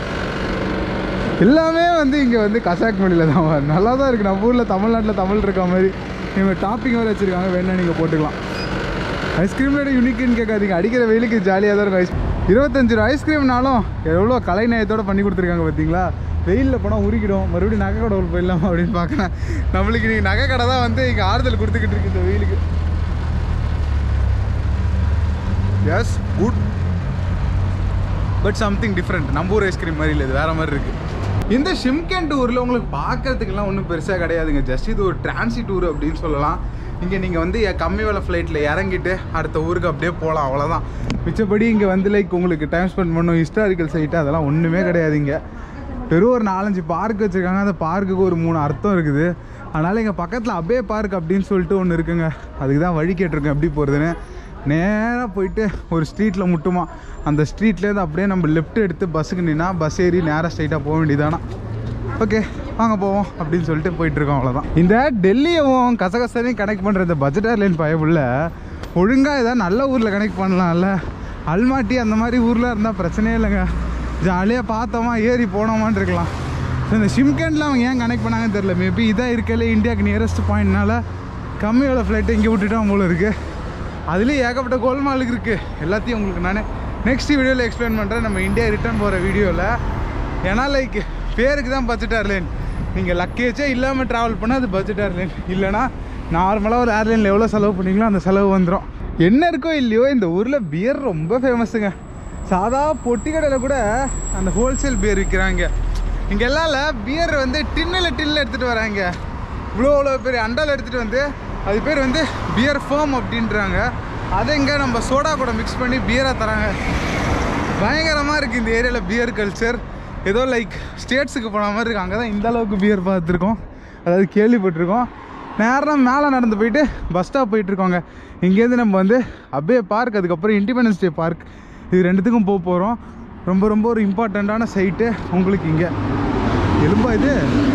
எல்லாமே வந்து இங்கே வந்து கசாக் மொழியில் தான் வரும். நல்லா தான் இருக்குது நம்ம ஊரில் தமிழ்நாட்டில் தமிழ் இருக்க மாதிரி இவங்க டாப்பிங் வேறு வச்சுருக்காங்க வேணா நீங்கள் போட்டுக்கலாம் ஐஸ்கிரீமோட யூனிக்குன்னு கேட்காதீங்க அடிக்கிற வெயிலுக்கு ஜாலியாக தான் இருக்கும் ஐஸ் இருபத்தஞ்சு ரூபா ஐஸ்கிரீம்னாலும் எவ்வளோ கலைநயத்தோடு பண்ணி கொடுத்துருக்காங்க பார்த்தீங்களா வெயிலில் போனால் உருகிடும் மறுபடியும் நகை கடை போயிடலாம் அப்படின்னு பார்க்குறேன் நம்மளுக்கு இன்றைக்கி நகை கடை தான் வந்து இங்கே ஆறுதல் கொடுத்துக்கிட்டு இருக்கு இந்த வெயிலுக்கு yes good but something different நம்ம ஊர் ஐஸ்கிரீம் மாதிரி இல்லை இது வேற மாதிரி இருக்கு இந்த ஷிம்கேன் டூரில் உங்களுக்கு பார்க்கறதுக்கெல்லாம் ஒன்றும் பெருசாக கிடையாதுங்க ஜஸ்ட் இது ஒரு டிரான்சிட் டூர் அப்படின்னு சொல்லலாம் இங்கே நீங்கள் வந்து எ- கம்மி விலை ஃப்ளைட்டில் இறங்கிட்டு அடுத்த ஊருக்கு அப்படியே போகலாம் அவ்வளோதான் மிச்சப்படி இங்கே வந்து லைக் உங்களுக்கு டைம் ஸ்பெண்ட் பண்ணும் ஹிஸ்டாரிக்கல் சைட்டு அதெல்லாம் ஒன்றுமே கிடையாது இங்கே வெறும் ஒரு நாலஞ்சு பார்க் வச்சுருக்காங்க அந்த பார்க்குக்கு ஒரு மூணு அர்த்தம் இருக்குது அதனால் எங்கள் பக்கத்தில் அபே பார்க் அப்படின்னு சொல்லிட்டு ஒன்று இருக்குங்க அதுக்கு தான் வழி கேட்டிருக்கேன் எப்படி போகிறதுன்னு நேராக போயிட்டு ஒரு ஸ்ட்ரீட்டில் முட்டுமா அந்த ஸ்ட்ரீட்லேருந்து அப்படியே நம்ம லெஃப்ட் எடுத்து பஸ்ஸுக்கு நின்னா பஸ் ஏறி நேராக ஸ்ட்ரைட்டாக போக வேண்டியதானா ஓகே வாங்க போவோம் அப்படின்னு சொல்லிட்டு போயிட்டு இருக்கோம் அவ்வளோதான் இந்த டெல்லியவும் கசகசனையும் கனெக்ட் பண்ணுற இந்த பட்ஜெட் ஏர்லைன் பயவுள்ள ஒழுங்காக ஏதாவது நல்ல ஊரில் கனெக்ட் பண்ணலாம்ல அல்மாட்டி அந்த மாதிரி ஊரில் இருந்தால் பிரச்சனையே இல்லைங்க ஜாலியாக பார்த்தோமா ஏறி போனோமான்னு இருக்கலாம் ஸோ இந்த ஷிம்கேண்டில் அவங்க ஏன் கனெக்ட் பண்ணாங்கன்னு தெரில மேபி இதாக இருக்கல இந்தியாவுக்கு நியரஸ்ட் பாயிண்ட்னால கம்மியோட ஃப்ளைட்டு இங்கே விட்டுட்டோம் போல இருக்குது அதுலேயும் ஏகப்பட்ட கோல்மாலுக்கு இருக்குது எல்லாத்தையும் உங்களுக்கு நான் நெக்ஸ்ட் வீடியோவில் எக்ஸ்பிளைன் பண்ணுறேன் நம்ம இந்தியா ரிட்டர்ன் போகிற வீடியோவில் ஏன்னா லைக் பேருக்கு தான் பட்ஜெட் ஏர்லைன் நீங்கள் லக்கேஜே இல்லாமல் ட்ராவல் பண்ணால் அது பட்ஜெட் ஏர்லைன் இல்லைனா நார்மலாக ஒரு ஏர்லைனில் எவ்வளோ செலவு பண்ணீங்களோ அந்த செலவு வந்துடும் என்ன இருக்கோ இல்லையோ இந்த ஊரில் பியர் ரொம்ப ஃபேமஸுங்க சாதா பொட்டி கடையில் கூட அந்த ஹோல்சேல் பியர் விற்கிறாங்க இங்கே எல்லாம் பியர் வந்து டின்னில் டின்னில் எடுத்துகிட்டு வராங்க இவ்வளோ இவ்வளோ பெரிய அண்டால் எடுத்துகிட்டு வந்து அது பேர் வந்து பியர் ஃபோம் அப்படின்றாங்க அதை இங்கே நம்ம சோடா கூட மிக்ஸ் பண்ணி பியராக தராங்க பயங்கரமாக இருக்குது இந்த ஏரியாவில் பியர் கல்ச்சர் ஏதோ லைக் ஸ்டேட்ஸுக்கு போன மாதிரி இருக்கு அங்கே தான் இந்த அளவுக்கு பியர் பார்த்துருக்கோம் அதாவது கேள்விப்பட்டிருக்கோம் நேராக மேலே நடந்து போயிட்டு பஸ் ஸ்டாப் போயிட்டுருக்கோங்க இங்கேருந்து நம்ம வந்து அபே பார்க் அதுக்கப்புறம் இண்டிபெண்டன்ஸ் டே பார்க் இது ரெண்டுத்துக்கும் போக போகிறோம் ரொம்ப ரொம்ப ஒரு இம்பார்ட்டண்ட்டான சைட்டு உங்களுக்கு இங்கே எலும்பா இது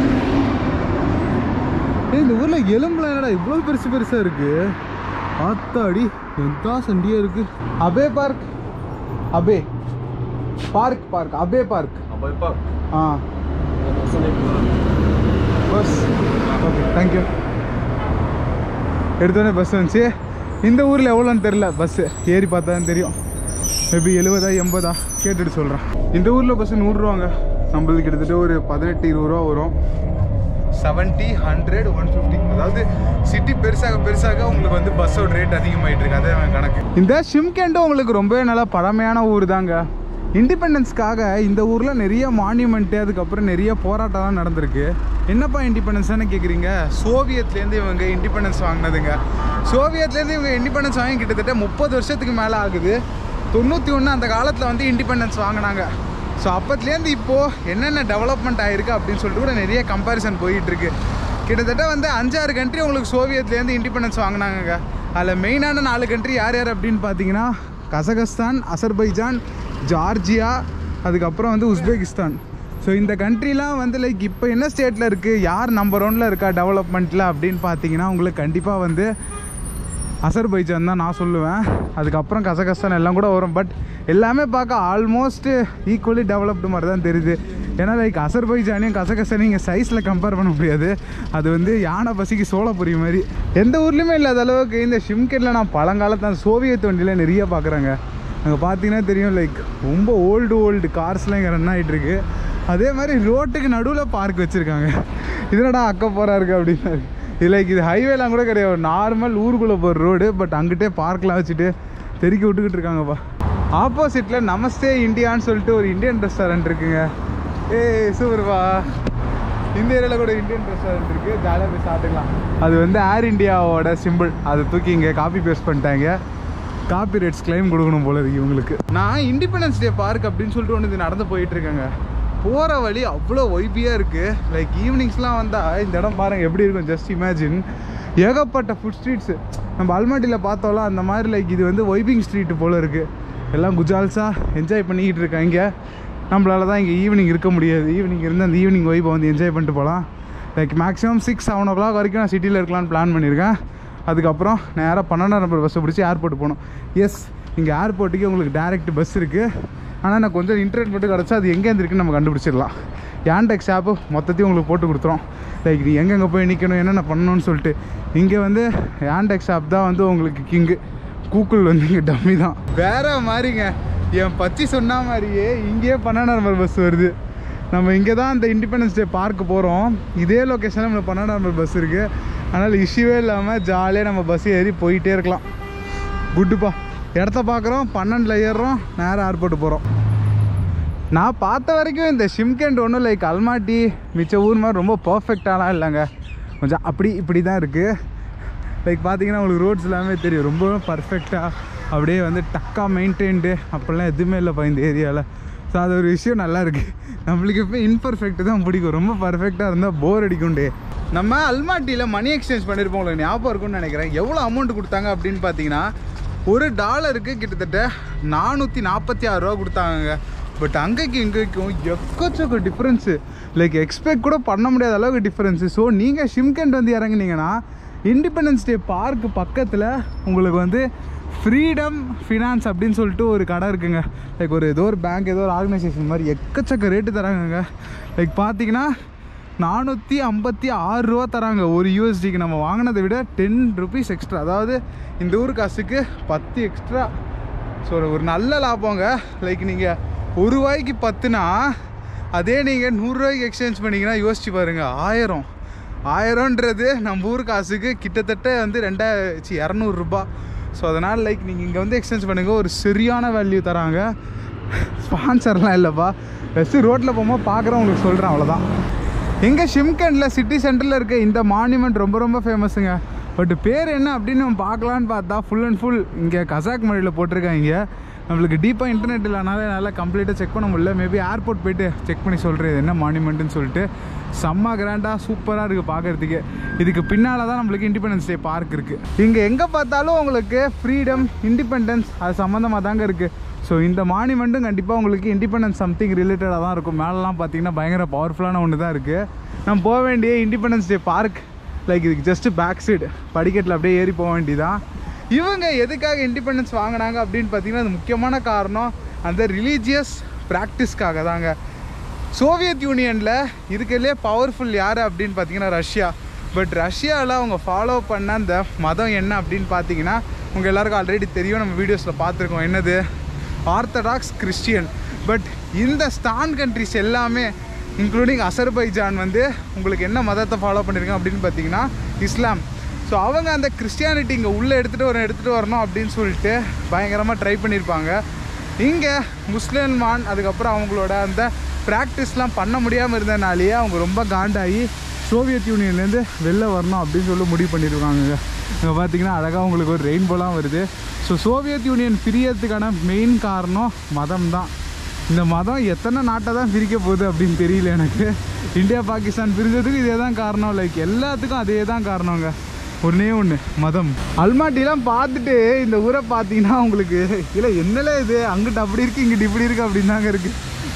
ஏய், இந்த ஊரில் எலும்புலாம் என்னடா இவ்வளோ பெருசு பெருசாக இருக்கு ஆத்தாடி எந்தா சண்டியா இருக்கு Abai Park Abai Park park Abai Park Abai Park. ஆ பஸ் ஓகே தேங்க்யூ எடுத்தோடனே பஸ் வந்துச்சு இந்த ஊரில் எவ்வளோன்னு தெரில பஸ்ஸு ஏறி பார்த்தா தான் தெரியும் மேபி எழுபதா எண்பதா கேட்டுட்டு சொல்கிறேன் இந்த ஊரில் பஸ்ஸு நூறுரூவாங்க நம்மளுக்கு கிட்டத்தட்ட ஒரு பதினெட்டு இருபது ரூபா வரும் செவன்ட்டி ஹண்ட்ரட் ஒன் ஃபிஃப்டி அதாவது சிட்டி பெருசாக பெருசாக உங்களுக்கு வந்து பஸ்ஸோட ரேட் அதிகமாயிட்டு இருக்கு அதே கணக்கு இந்த ஷிம்கேண்டும் உங்களுக்கு ரொம்பவே நல்லா பழமையான ஊர் தாங்க இண்டிபெண்டன்ஸ்க்காக இந்த ஊரில் நிறைய மான்யூமெண்ட்டு அதுக்கப்புறம் நிறைய போராட்டம்லாம் நடந்திருக்கு என்னப்பா இண்டிபெண்டன்ஸ்னு கேட்குறீங்க சோவியத்லேருந்து இவங்க இண்டிபெண்டன்ஸ் வாங்கினதுங்க சோவியத்லேருந்து இவங்க இண்டிபெண்டன்ஸ் வாங்கி கிட்டத்தட்ட முப்பது வருஷத்துக்கு மேலே ஆகுது தொண்ணூற்றி ஒன்று அந்த காலத்தில் வந்து இண்டிபெண்டன்ஸ் வாங்கினாங்க ஸோ அப்பத்துலேருந்து இப்போது என்னென்ன டெவலப்மெண்ட் ஆகிருக்கு அப்படின்னு சொல்லிட்டு கூட நிறைய கம்பேரிசன் போயிட்டுருக்கு கிட்டத்தட்ட வந்து அஞ்சாறு கண்ட்ரி உங்களுக்கு சோவியத்லேருந்து இண்டிபெண்டன்ஸ் வாங்கினாங்க அதில் மெயினான நாலு கண்ட்ரி யார் யார் அப்படின்னு பார்த்தீங்கன்னா கசகஸ்தான் அசர்பைஜான் ஜார்ஜியா அதுக்கப்புறம் வந்து உஸ்பெகிஸ்தான் ஸோ இந்த கண்ட்ரிலாம் வந்து லைக் இப்போ என்ன ஸ்டேட்டில் இருக்குது யார் நம்பர் ஒன்ல இருக்கா டெவலப்மெண்ட்டில் அப்படின்னு பார்த்தீங்கன்னா உங்களுக்கு கண்டிப்பாக வந்து அசர்பைஜான் தான் நான் சொல்லுவேன் அதுக்கப்புறம் கசகஸ்தான் எல்லாம் கூட வரும் பட் எல்லாமே பார்க்க ஆல்மோஸ்ட் ஈக்குவலி டெவலப்டு மாதிரி தான் தெரியுது ஏன்னா லைக் அசர்பைஜானையும் கசகஸ்தானையும் இங்கே சைஸில் கம்பேர் பண்ண முடியாது அது வந்து யானை பசிக்கு சோளப்பொரி மாதிரி எந்த ஊர்லேயுமே இல்லாத அளவுக்கு இந்த ஷிம்கெட்டில் நான் பழங்காலத்து அந்த சோவியத் வண்டியில் நிறைய பார்க்குறேங்க அங்கே பார்த்தீங்கன்னா தெரியும் லைக் ரொம்ப ஓல்டு ஓல்டு கார்ஸ்லாம் இங்கே ரன் ஆகிட்டு இருக்கு அதே மாதிரி ரோட்டுக்கு நடுவில் பார்க் வச்சுருக்காங்க இதனடா அக்க போகிறா இருக்கு அப்படின்னாரு இது லைக் இது ஹைவேலாம் கூட கிடையாது நார்மல் ஊருக்குள்ளே போகிற ரோடு பட் அங்கிட்டே பார்க்லாம் வச்சுட்டு தெருக்கி விட்டுக்கிட்டு இருக்காங்கப்பா ஆப்போசிட்டில் நமஸ்தே இந்தியான்னு சொல்லிட்டு ஒரு இந்தியன் ரெஸ்டாரண்ட் இருக்குங்க ஏய் சூப்பர்ப்பா இந்த ஏரியாவில் கூட இந்தியன் ரெஸ்டாரண்ட் இருக்குது ஜாலியாக போய் சாப்பிட்டுக்கலாம் அது வந்து ஏர் இந்தியாவோட சிம்பிள் அதை தூக்கி இங்கே காப்பி பேஸ்ட் பண்ணிட்டாங்க காப்பி ரைட்ஸ் கிளைம் கொடுக்கணும் போல இருக்கு இவங்களுக்கு நான் இண்டிபெண்டன்ஸ் டே பார்க் அப்படின்னு சொல்லிட்டு ஒன்று இது நடந்து போயிட்டு இருக்கேங்க போகிற வழி அவ்வளோ ஒய்பியாக இருக்குது லைக் ஈவினிங்ஸ்லாம் வந்தால் இந்த இடம் பாருங்கள் எப்படி இருக்கும் ஜஸ்ட் இமேஜின் ஏகப்பட்ட ஃபுட் ஸ்ட்ரீட்ஸு நம்ம அல்மாட்டியில் பார்த்தோம்ல அந்த மாதிரி லைக் இது வந்து ஒய்பிங் ஸ்ட்ரீட் போல் இருக்குது எல்லாம் குஜால்ஸாக என்ஜாய் பண்ணிக்கிட்டு இருக்காங்க நம்மளால தான் இங்கே ஈவினிங் இருக்க முடியாது ஈவினிங் இருந்து அந்த ஈவினிங் வைப்பை வந்து என்ஜாய் பண்ணிட்டு போகலாம் like maximum six seven o'clock வரைக்கும் நான் சிட்டியில் இருக்கலாம்னு பிளான் பண்ணியிருக்கேன் அதுக்கப்புறம் நேராக பன்னெண்டாம் நம்பர் பஸ்ஸை பிடிச்சி ஏர்போர்ட் போகணும் எஸ் இங்கே ஏர்போர்ட்டுக்கு உங்களுக்கு டேரெக்ட் பஸ் இருக்குது ஆனால் நான் கொஞ்சம் இன்டர்நெட் மட்டும் கிடச்சா அது எங்கேருந்து இருக்குன்னு நம்ம கண்டுபிடிச்சிடலாம் யாண்டெக்ஸ் ஆப்பு மொத்தத்தையும் உங்களுக்கு போட்டு கொடுத்துரும் லைக் நீ எங்கெங்கே போய் நிற்கணும் என்னென்ன பண்ணணும்னு சொல்லிட்டு இங்கே வந்து யாண்டெக்ஸ் ஆப் தான் வந்து உங்களுக்கு கிங்கு கூகுள் வந்து இங்கே டம்மி தான் வேற மாதிரிங்க என் பச்சி சொன்ன மாதிரியே இங்கேயே பன்னெண்டாம் நம்பர் பஸ் வருது நம்ம இங்கே தான் இந்த இண்டிபெண்டன்ஸ் டே பார்க் போகிறோம் இதே லொக்கேஷனில் நம்ம பன்னெண்டாம் நம்பர் பஸ் இருக்குது அதனால் இஷ்யூவே இல்லாமல் ஜாலியாக நம்ம பஸ் ஏறி போயிட்டே இருக்கலாம் குட்டுப்பா இடத்த பார்க்குறோம் பன்னெண்டில் ஏறுறோம் நேராக ஏர்போர்ட் போகிறோம் நான் பார்த்த வரைக்கும் இந்த ஷிம்கெண்ட் ஒன்றும் லைக் அல்மாட்டி மிச்ச ஊர் மாதிரி ரொம்ப பர்ஃபெக்டாலாம் இல்லைங்க கொஞ்சம் அப்படி இப்படி தான் இருக்குது லைக் பார்த்தீங்கன்னா உங்களுக்கு ரோட்ஸ் எல்லாமே தெரியும் ரொம்ப பர்ஃபெக்டாக அப்படியே வந்து டக்கா மெயின்டைன்டு அப்படிலாம் எதுவுமே இல்லைப்பா இந்த ஏரியாவில் ஸோ அது ஒரு விஷயம் நல்லா இருக்குது நம்மளுக்கு இப்போ இன்பர்ஃபெக்ட் தான் பிடிக்கும் ரொம்ப பர்ஃபெக்டாக இருந்தால் போர் அடிக்கும்டே நம்ம அல்மாட்டியில் மணி எக்ஸ்சேஞ்ச் பண்ணியிருப்போம் உங்களுக்கு ஞாபகம் இருக்கும்னு நினைக்கிறேன் எவ்வளோ அமௌண்ட் கொடுத்தாங்க அப்படின்னு பார்த்தீங்கன்னா ஒரு டாலருக்கு கிட்டத்தட்ட நானூற்றி நாற்பத்தி ஆறு ரூபா கொடுத்தாங்க பட் அங்கேக்கு இங்கேக்கும் எக்கச்சக்க டிஃப்ரென்ஸு லைக் எக்ஸ்பெக்ட் கூட பண்ண முடியாத அளவுக்கு டிஃப்ரென்ஸு ஸோ நீங்கள் ஷிம்கெண்ட் வந்து இறங்குனீங்கன்னா இண்டிபெண்டன்ஸ் டே பார்க் பக்கத்தில் உங்களுக்கு வந்து ஃப்ரீடம் ஃபினான்ஸ் அப்படின்னு சொல்லிட்டு ஒரு கடை இருக்குங்க லைக் ஒரு ஏதோ ஒரு பேங்க் ஏதோ ஒரு ஆர்கனைசேஷன் மாதிரி எக்கச்சக்க ரேட்டு தராங்கங்க லைக் பார்த்தீங்கன்னா நானூற்றி ஐம்பத்தி ஆறு ரூபா தராங்க ஒரு யூஎஸ்டிக்கு நம்ம வாங்கினதை விட டென் ருபீஸ் எக்ஸ்ட்ரா அதாவது இந்த ஊர் காசுக்கு பத்து எக்ஸ்ட்ரா ஸோ ஒரு நல்ல லாபங்க லைக் நீங்கள் ஒரு ரூபாய்க்கு பத்துனா அதே நீங்கள் நூறுரூவாய்க்கு எக்ஸ்சேஞ்ச் பண்ணிங்கன்னா யோசிச்சு பாருங்கள் ஆயிரம் ஆயிரம்ன்றது நம்ம ஊர் காசுக்கு கிட்டத்தட்ட வந்து ரெண்டாயிரத்தி இரநூறுபா ஸோ அதனால் லைக் நீங்கள் இங்கே வந்து எக்ஸ்சேஞ்ச் பண்ணுங்கள் ஒரு சரியான வேல்யூ தராங்க ஸ்பான்சர்லாம் இல்லைப்பா பெஸ்ட்டு ரோட்டில் போகும்போது பார்க்குறேன் உங்களுக்கு சொல்கிறேன் அவ்வளோதான் எங்கே ஷிம்கண்டில் சிட்டி சென்டரில் இருக்க இந்த மான்யூமெண்ட் ரொம்ப ரொம்ப ஃபேமஸுங்க பட் பேர் என்ன அப்படின்னு நம்ம பார்க்கலான்னு பார்த்தா ஃபுல் அண்ட் ஃபுல் இங்கே கசாக் மொழியில் போட்டிருக்காங்க நம்மளுக்கு டீப்பாக இன்டர்நெட் இல்லைனால நல்லா கம்ப்ளீட்டாக செக் பண்ண முடியல மேபி ஏர்போர்ட் போயிட்டு செக் பண்ணி சொல்கிறேன் இது என்ன மான்யூமெண்ட்டுன்னு சொல்லிட்டு செம்ம கிராண்டாக சூப்பராக இருக்குது பார்க்குறதுக்கு இதுக்கு பின்னால் தான் நம்மளுக்கு இண்டிபெண்டன்ஸ் டே பார்க் இருக்குது இங்கே எங்கே பார்த்தாலும் உங்களுக்கு ஃப்ரீடம் இண்டிபெண்டன்ஸ் அது சம்மந்தமாக தாங்க இருக்குது ஸோ இந்த மான்யூமெண்ட்டும் கண்டிப்பாக உங்களுக்கு இண்டிபெண்டன்ஸ் சம்திங் ரிலேட்டடாக தான் இருக்கும் மேலெலாம் பார்த்தீங்கன்னா பயங்கர பவர்ஃபுல்லான ஒன்று தான் இருக்குது நம்ம போக வேண்டிய இண்டிபெண்டன்ஸ் டே பார்க் லைக் இதுக்கு ஜஸ்ட்டு பேக் சைடு படிக்கட்டில் அப்படியே ஏறி போக வேண்டியதான் இவங்க எதுக்காக இண்டிபெண்டன்ஸ் வாங்கினாங்க அப்படின்னு பார்த்தீங்கன்னா அது முக்கியமான காரணம் அந்த ரிலீஜியஸ் ப்ராக்டிஸ்க்காக தாங்க சோவியத் யூனியனில் இருக்கிறதுலே பவர்ஃபுல் யார் அப்படின்னு பார்த்தீங்கன்னா ரஷ்யா பட் ரஷ்யாவில் அவங்க ஃபாலோ பண்ண அந்த மதம் என்ன அப்படின்னு பார்த்தீங்கன்னா உங்கள் எல்லாருக்கும் ஆல்ரெடி தெரியும் நம்ம வீடியோஸில் பார்த்துருக்கோம் என்னது ஆர்த்தடாக்ஸ் கிறிஸ்டியன் பட் இந்த ஸ்டான் கண்ட்ரிஸ் எல்லாமே இன்க்ளூடிங் அசர்பைஜான் வந்து உங்களுக்கு என்ன மதத்தை ஃபாலோ பண்ணியிருக்காங்க அப்படின்னு பார்த்தீங்கன்னா இஸ்லாம் ஸோ அவங்க அந்த கிறிஸ்டியானிட்டி இங்கே உள்ளே எடுத்துகிட்டு வர எடுத்துகிட்டு வரணும் அப்படின்னு சொல்லிட்டு பயங்கரமாக ட்ரை பண்ணியிருப்பாங்க இங்கே முஸ்லிமான் அதுக்கப்புறம் அவங்களோட அந்த ப்ராக்டிஸ்லாம் பண்ண முடியாமல் இருந்தனாலேயே அவங்க ரொம்ப காண்டாகி சோவியத் யூனியன்லேருந்து வெளில வரணும் அப்படின்னு சொல்லி முடிவு பண்ணியிருக்காங்க இங்கே பார்த்தீங்கன்னா அழகாக உங்களுக்கு ஒரு ரெயின்போலாம் வருது ஸோ சோவியத் யூனியன் பிரியறதுக்கான மெயின் காரணம் மதம் தான் இந்த மதம் எத்தனை நாட்டை தான் பிரிக்க போகுது அப்படின்னு தெரியல எனக்கு இந்தியா பாகிஸ்தான் பிரிஞ்சதுக்கு இதே தான் காரணம் லைக் எல்லாத்துக்கும் அதே தான் காரணங்க ஒன்றே ஒன்று மதம் அல்மாட்டிலாம் பார்த்துட்டு இந்த ஊரை பார்த்தீங்கன்னா உங்களுக்கு இல்லை என்னலே இது அங்கிட்டு அப்படி இருக்கு இங்கிட்டு இப்படி இருக்கு அப்படின்னு தாங்க இருக்கு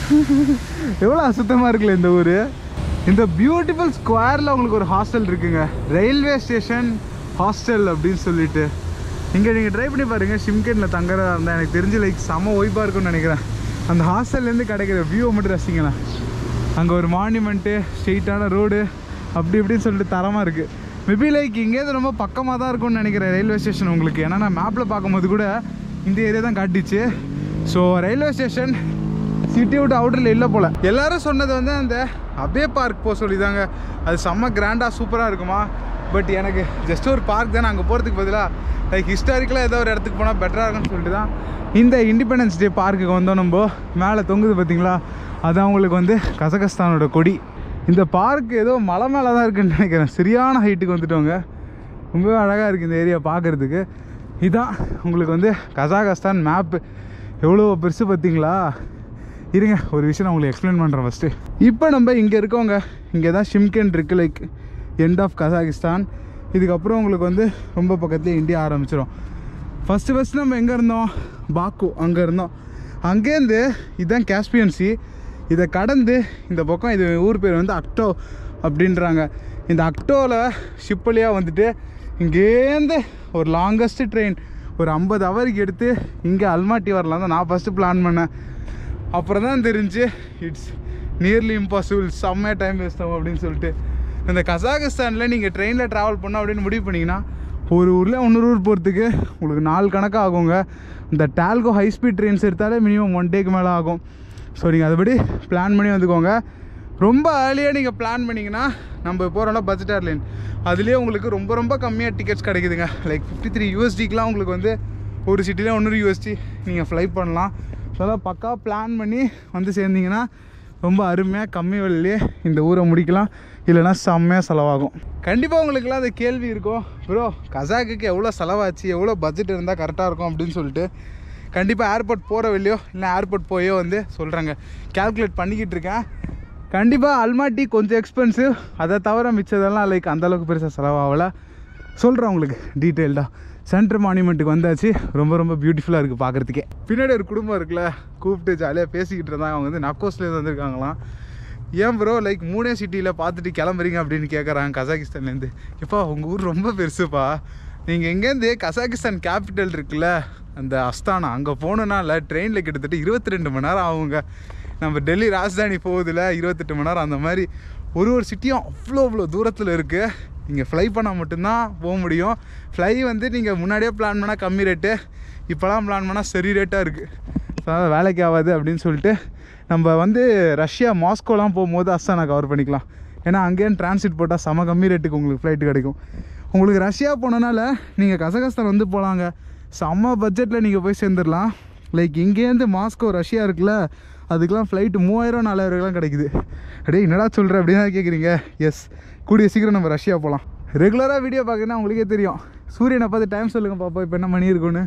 எவ்வளோ அசுத்தமாக இருக்குல்ல இந்த ஊர் இந்த பியூட்டிஃபுல் ஸ்கொயரில் உங்களுக்கு ஒரு ஹாஸ்டல் இருக்குங்க ரயில்வே ஸ்டேஷன் ஹாஸ்டல் அப்படின்னு சொல்லிட்டு இங்கே நீங்கள் ட்ரை பண்ணி பாருங்கள் ஷிம்கேட்டில் தங்குறதா இருந்தால் எனக்கு தெரிஞ்சு லைக் செம ஒய்பாக இருக்கும்னு நினைக்கிறேன் அந்த ஹாஸ்டல்லேருந்து கிடைக்கிற வியூவை மட்டும் ரசிங்களேன் அங்கே ஒரு மான்யூமெண்ட்டு ஸ்ட்ரெயிட்டான ரோடு அப்படி இப்படின்னு சொல்லிட்டு தரமாக இருக்குது மேபி லைக் இங்கேருந்து ரொம்ப பக்கமாக தான் இருக்கும்னு நினைக்கிறேன் ரயில்வே ஸ்டேஷன் உங்களுக்கு ஏன்னா நான் மேப்பில் பார்க்கும்போது கூட இந்த ஏரியா தான் காட்டிச்சு ஸோ ரயில்வே ஸ்டேஷன் சிட்டி விட்டு அவுட்டரில் இல்லை போல் எல்லாரும் சொன்னது வந்து அந்த அபே பார்க் போக சொல்லிதாங்க அது செம்ம கிராண்டாக சூப்பராக இருக்குமா பட் எனக்கு ஜஸ்ட் ஒரு பார்க் தானே அங்கே போகிறதுக்கு பதிலாக லைக் ஹிஸ்டாரிக்கலாக ஏதோ ஒரு இடத்துக்கு போனால் பெட்டராக இருக்கும்னு சொல்லிட்டு தான் இந்த இண்டிபெண்டன்ஸ் டே பார்க்குக்கு வந்தோம் நம்ம மேலே தொங்குது பார்த்தீங்களா அது அவங்களுக்கு வந்து கசகஸ்தானோட கொடி இந்த பார்க் ஏதோ மலை மேலே தான் இருக்குன்னு நினைக்கிறேன் சரியான ஹைட்டுக்கு வந்துட்டோங்க ரொம்பவே அழகாக இருக்குது இந்த ஏரியா பார்க்குறதுக்கு இதான் உங்களுக்கு வந்து கசாகஸ்தான் மேப்பு எவ்வளோ பெருசு பார்த்தீங்களா இருங்க ஒரு விஷயம் நான் உங்களுக்கு எக்ஸ்பிளைன் பண்ணுறேன் ஃபஸ்ட்டு இப்போ நம்ம இங்கே இருக்கோங்க இங்கே தான் ஷிம்கென் இருக்குது லைக் எண்ட் ஆஃப் கசாகிஸ்தான் இதுக்கப்புறம் உங்களுக்கு வந்து ரொம்ப பக்கத்துலேயே இந்தியா ஆரம்பிச்சிடும் ஃபஸ்ட்டு ஃபஸ்ட்டு நம்ம எங்கே இருந்தோம் பாக்கு அங்கே இருந்தோம் அங்கேருந்து இதுதான் காஸ்பியன் சி இதை கடந்து இந்த பக்கம் இது ஊர் பேர் வந்து அக்டோ அப்படின்றாங்க இந்த அக்டோவில் ஷிப் வழியாக வந்துட்டு இங்கேருந்து ஒரு லாங்கஸ்ட் ட்ரெயின் ஒரு ஐம்பது ஹவருக்கு எடுத்து இங்கே அல்மாட்டி வரலாம் தான் நான் ஃபஸ்ட்டு பிளான் பண்ணேன் அப்புறம் தான் தெரிஞ்சு இட்ஸ் நியர்லி இம்பாசிபிள் செம்மையாக டைம் வேஸ்ட் ஆகும் அப்படின்னு சொல்லிட்டு இந்த கசாகஸ்தானில் நீங்கள் ட்ரெயினில் ட்ராவல் பண்ணோம் அப்படின்னு முடிவு பண்ணிங்கன்னா ஒரு ஊரில் இன்னொரு ஊர் போகிறதுக்கு உங்களுக்கு நாள் கணக்காக ஆகுங்க இந்த டால்கோ ஹை ஸ்பீட் ட்ரெயின்ஸ் எடுத்தாலே மினிமம் ஒன் டேக்கு மேலே ஆகும் ஸோ நீங்கள் அதுபடி பிளான் பண்ணி வந்துக்கோங்க ரொம்ப ஏர்லியாக நீங்கள் பிளான் பண்ணிங்கன்னா நம்ம போகிறோம்ல பட்ஜெட் ஏர்லைன் அதுலேயே உங்களுக்கு ரொம்ப ரொம்ப கம்மியாக டிக்கெட்ஸ் கிடைக்குதுங்க லைக் ஃபிஃப்டி த்ரீ யூஎஸ்டிக்கெலாம் உங்களுக்கு வந்து ஒரு சிட்டியில் இன்னொரு யூஎஸ்டி நீங்கள் ஃப்ளை பண்ணலாம் ஸோ அதான் பக்கா பிளான் பண்ணி வந்து சேர்ந்தீங்கன்னா ரொம்ப அருமையாக கம்மி விலையிலே இந்த ஊரை முடிக்கலாம் இல்லைன்னா செம்மையாக செலவாகும் கண்டிப்பாக உங்களுக்குலாம் அந்த கேள்வி இருக்கும் ப்ரோ கசாக்குக்கு எவ்வளோ செலவாச்சு எவ்வளோ பட்ஜெட் இருந்தால் கரெக்டாக இருக்கும் அப்படின்னு சொல்லிட்டு கண்டிப்பாக ஏர்போர்ட் போகிற வெளியோ இல்லை ஏர்போர்ட் போயோ வந்து சொல்கிறாங்க கால்குலேட் பண்ணிக்கிட்டு இருக்கேன் கண்டிப்பாக அல்மாட்டி கொஞ்சம் எக்ஸ்பென்சிவ் அதை தவிர மிச்சதெல்லாம் லைக் அந்தளவுக்கு பெருசாக செலவாகலை சொல்கிறேன் உங்களுக்கு டீட்டெயில்டாக சென்ட்ரல் மானியூமெண்ட்டுக்கு வந்தாச்சு ரொம்ப ரொம்ப பியூட்டிஃபுல்லாக இருக்குது பார்க்குறதுக்கே பின்னாடி ஒரு குடும்பம் இருக்குல்ல கூப்பிட்டு ஜாலியாக பேசிக்கிட்டு இருந்தாங்க அவங்க வந்து நக்கோஸ்லேருந்து வந்திருக்காங்களாம் ஏன் ப்ரோ லைக் மூணே சிட்டியில் பார்த்துட்டு கிளம்புறீங்க அப்படின்னு கேட்குறாங்க கசாகிஸ்தான்லேருந்து எப்பா உங்கள் ஊர் ரொம்ப பெருசுப்பா நீங்கள் எங்கேருந்து கசாகிஸ்தான் கேபிட்டல் இருக்குல்ல அந்த அஸ்தானா அங்கே போகணுன்னால ட்ரெயினில் கிட்டத்தட்ட இருபத்தி ரெண்டு மணி நேரம் ஆகுங்க நம்ம டெல்லி ராஜதானி போகுதுல இருபத்தெட்டு மணி நேரம் அந்த மாதிரி ஒரு ஒரு சிட்டியும் அவ்வளோ அவ்வளோ தூரத்தில் இருக்குது நீங்கள் ஃப்ளை பண்ணால் மட்டும்தான் போக முடியும் ஃப்ளை வந்து நீங்கள் முன்னாடியே பிளான் பண்ணால் கம்மி ரேட்டு இப்போலாம் பிளான் பண்ணால் சரி ரேட்டாக இருக்குது ஸோ அதான் வேலைக்கு ஆகாது அப்படின்னு சொல்லிட்டு நம்ம வந்து ரஷ்யா மாஸ்கோலாம் போகும்போது அஸ்தானா கவர் பண்ணிக்கலாம் ஏன்னா அங்கேயும் டிரான்சிட் போட்டால் செம கம்மி ரேட்டுக்கு உங்களுக்கு ஃப்ளைட்டு கிடைக்கும் உங்களுக்கு ரஷ்யா போனனால நீங்கள் கசகஸ்தான் வந்து போகலாங்க செம்ம பட்ஜெட்டில் நீங்கள் போய் சேர்ந்துடலாம் லைக் இங்கேருந்து மாஸ்கோ ரஷ்யா இருக்குல்ல அதுக்கெலாம் ஃப்ளைட்டு மூவாயிரம் நாலாயிரம்லாம் கிடைக்குது அப்படியே என்னடா சொல்கிற அப்படின்னு தான் கேட்குறீங்க எஸ் கூடிய சீக்கிரம் நம்ம ரஷ்யா போகலாம் ரெகுலராக வீடியோ பார்க்குறேன்னா உங்களுக்கே தெரியும் சூரியனை பார்த்து டைம் சொல்லுங்கள் பாப்பா இப்போ என்ன மணி இருக்குன்னு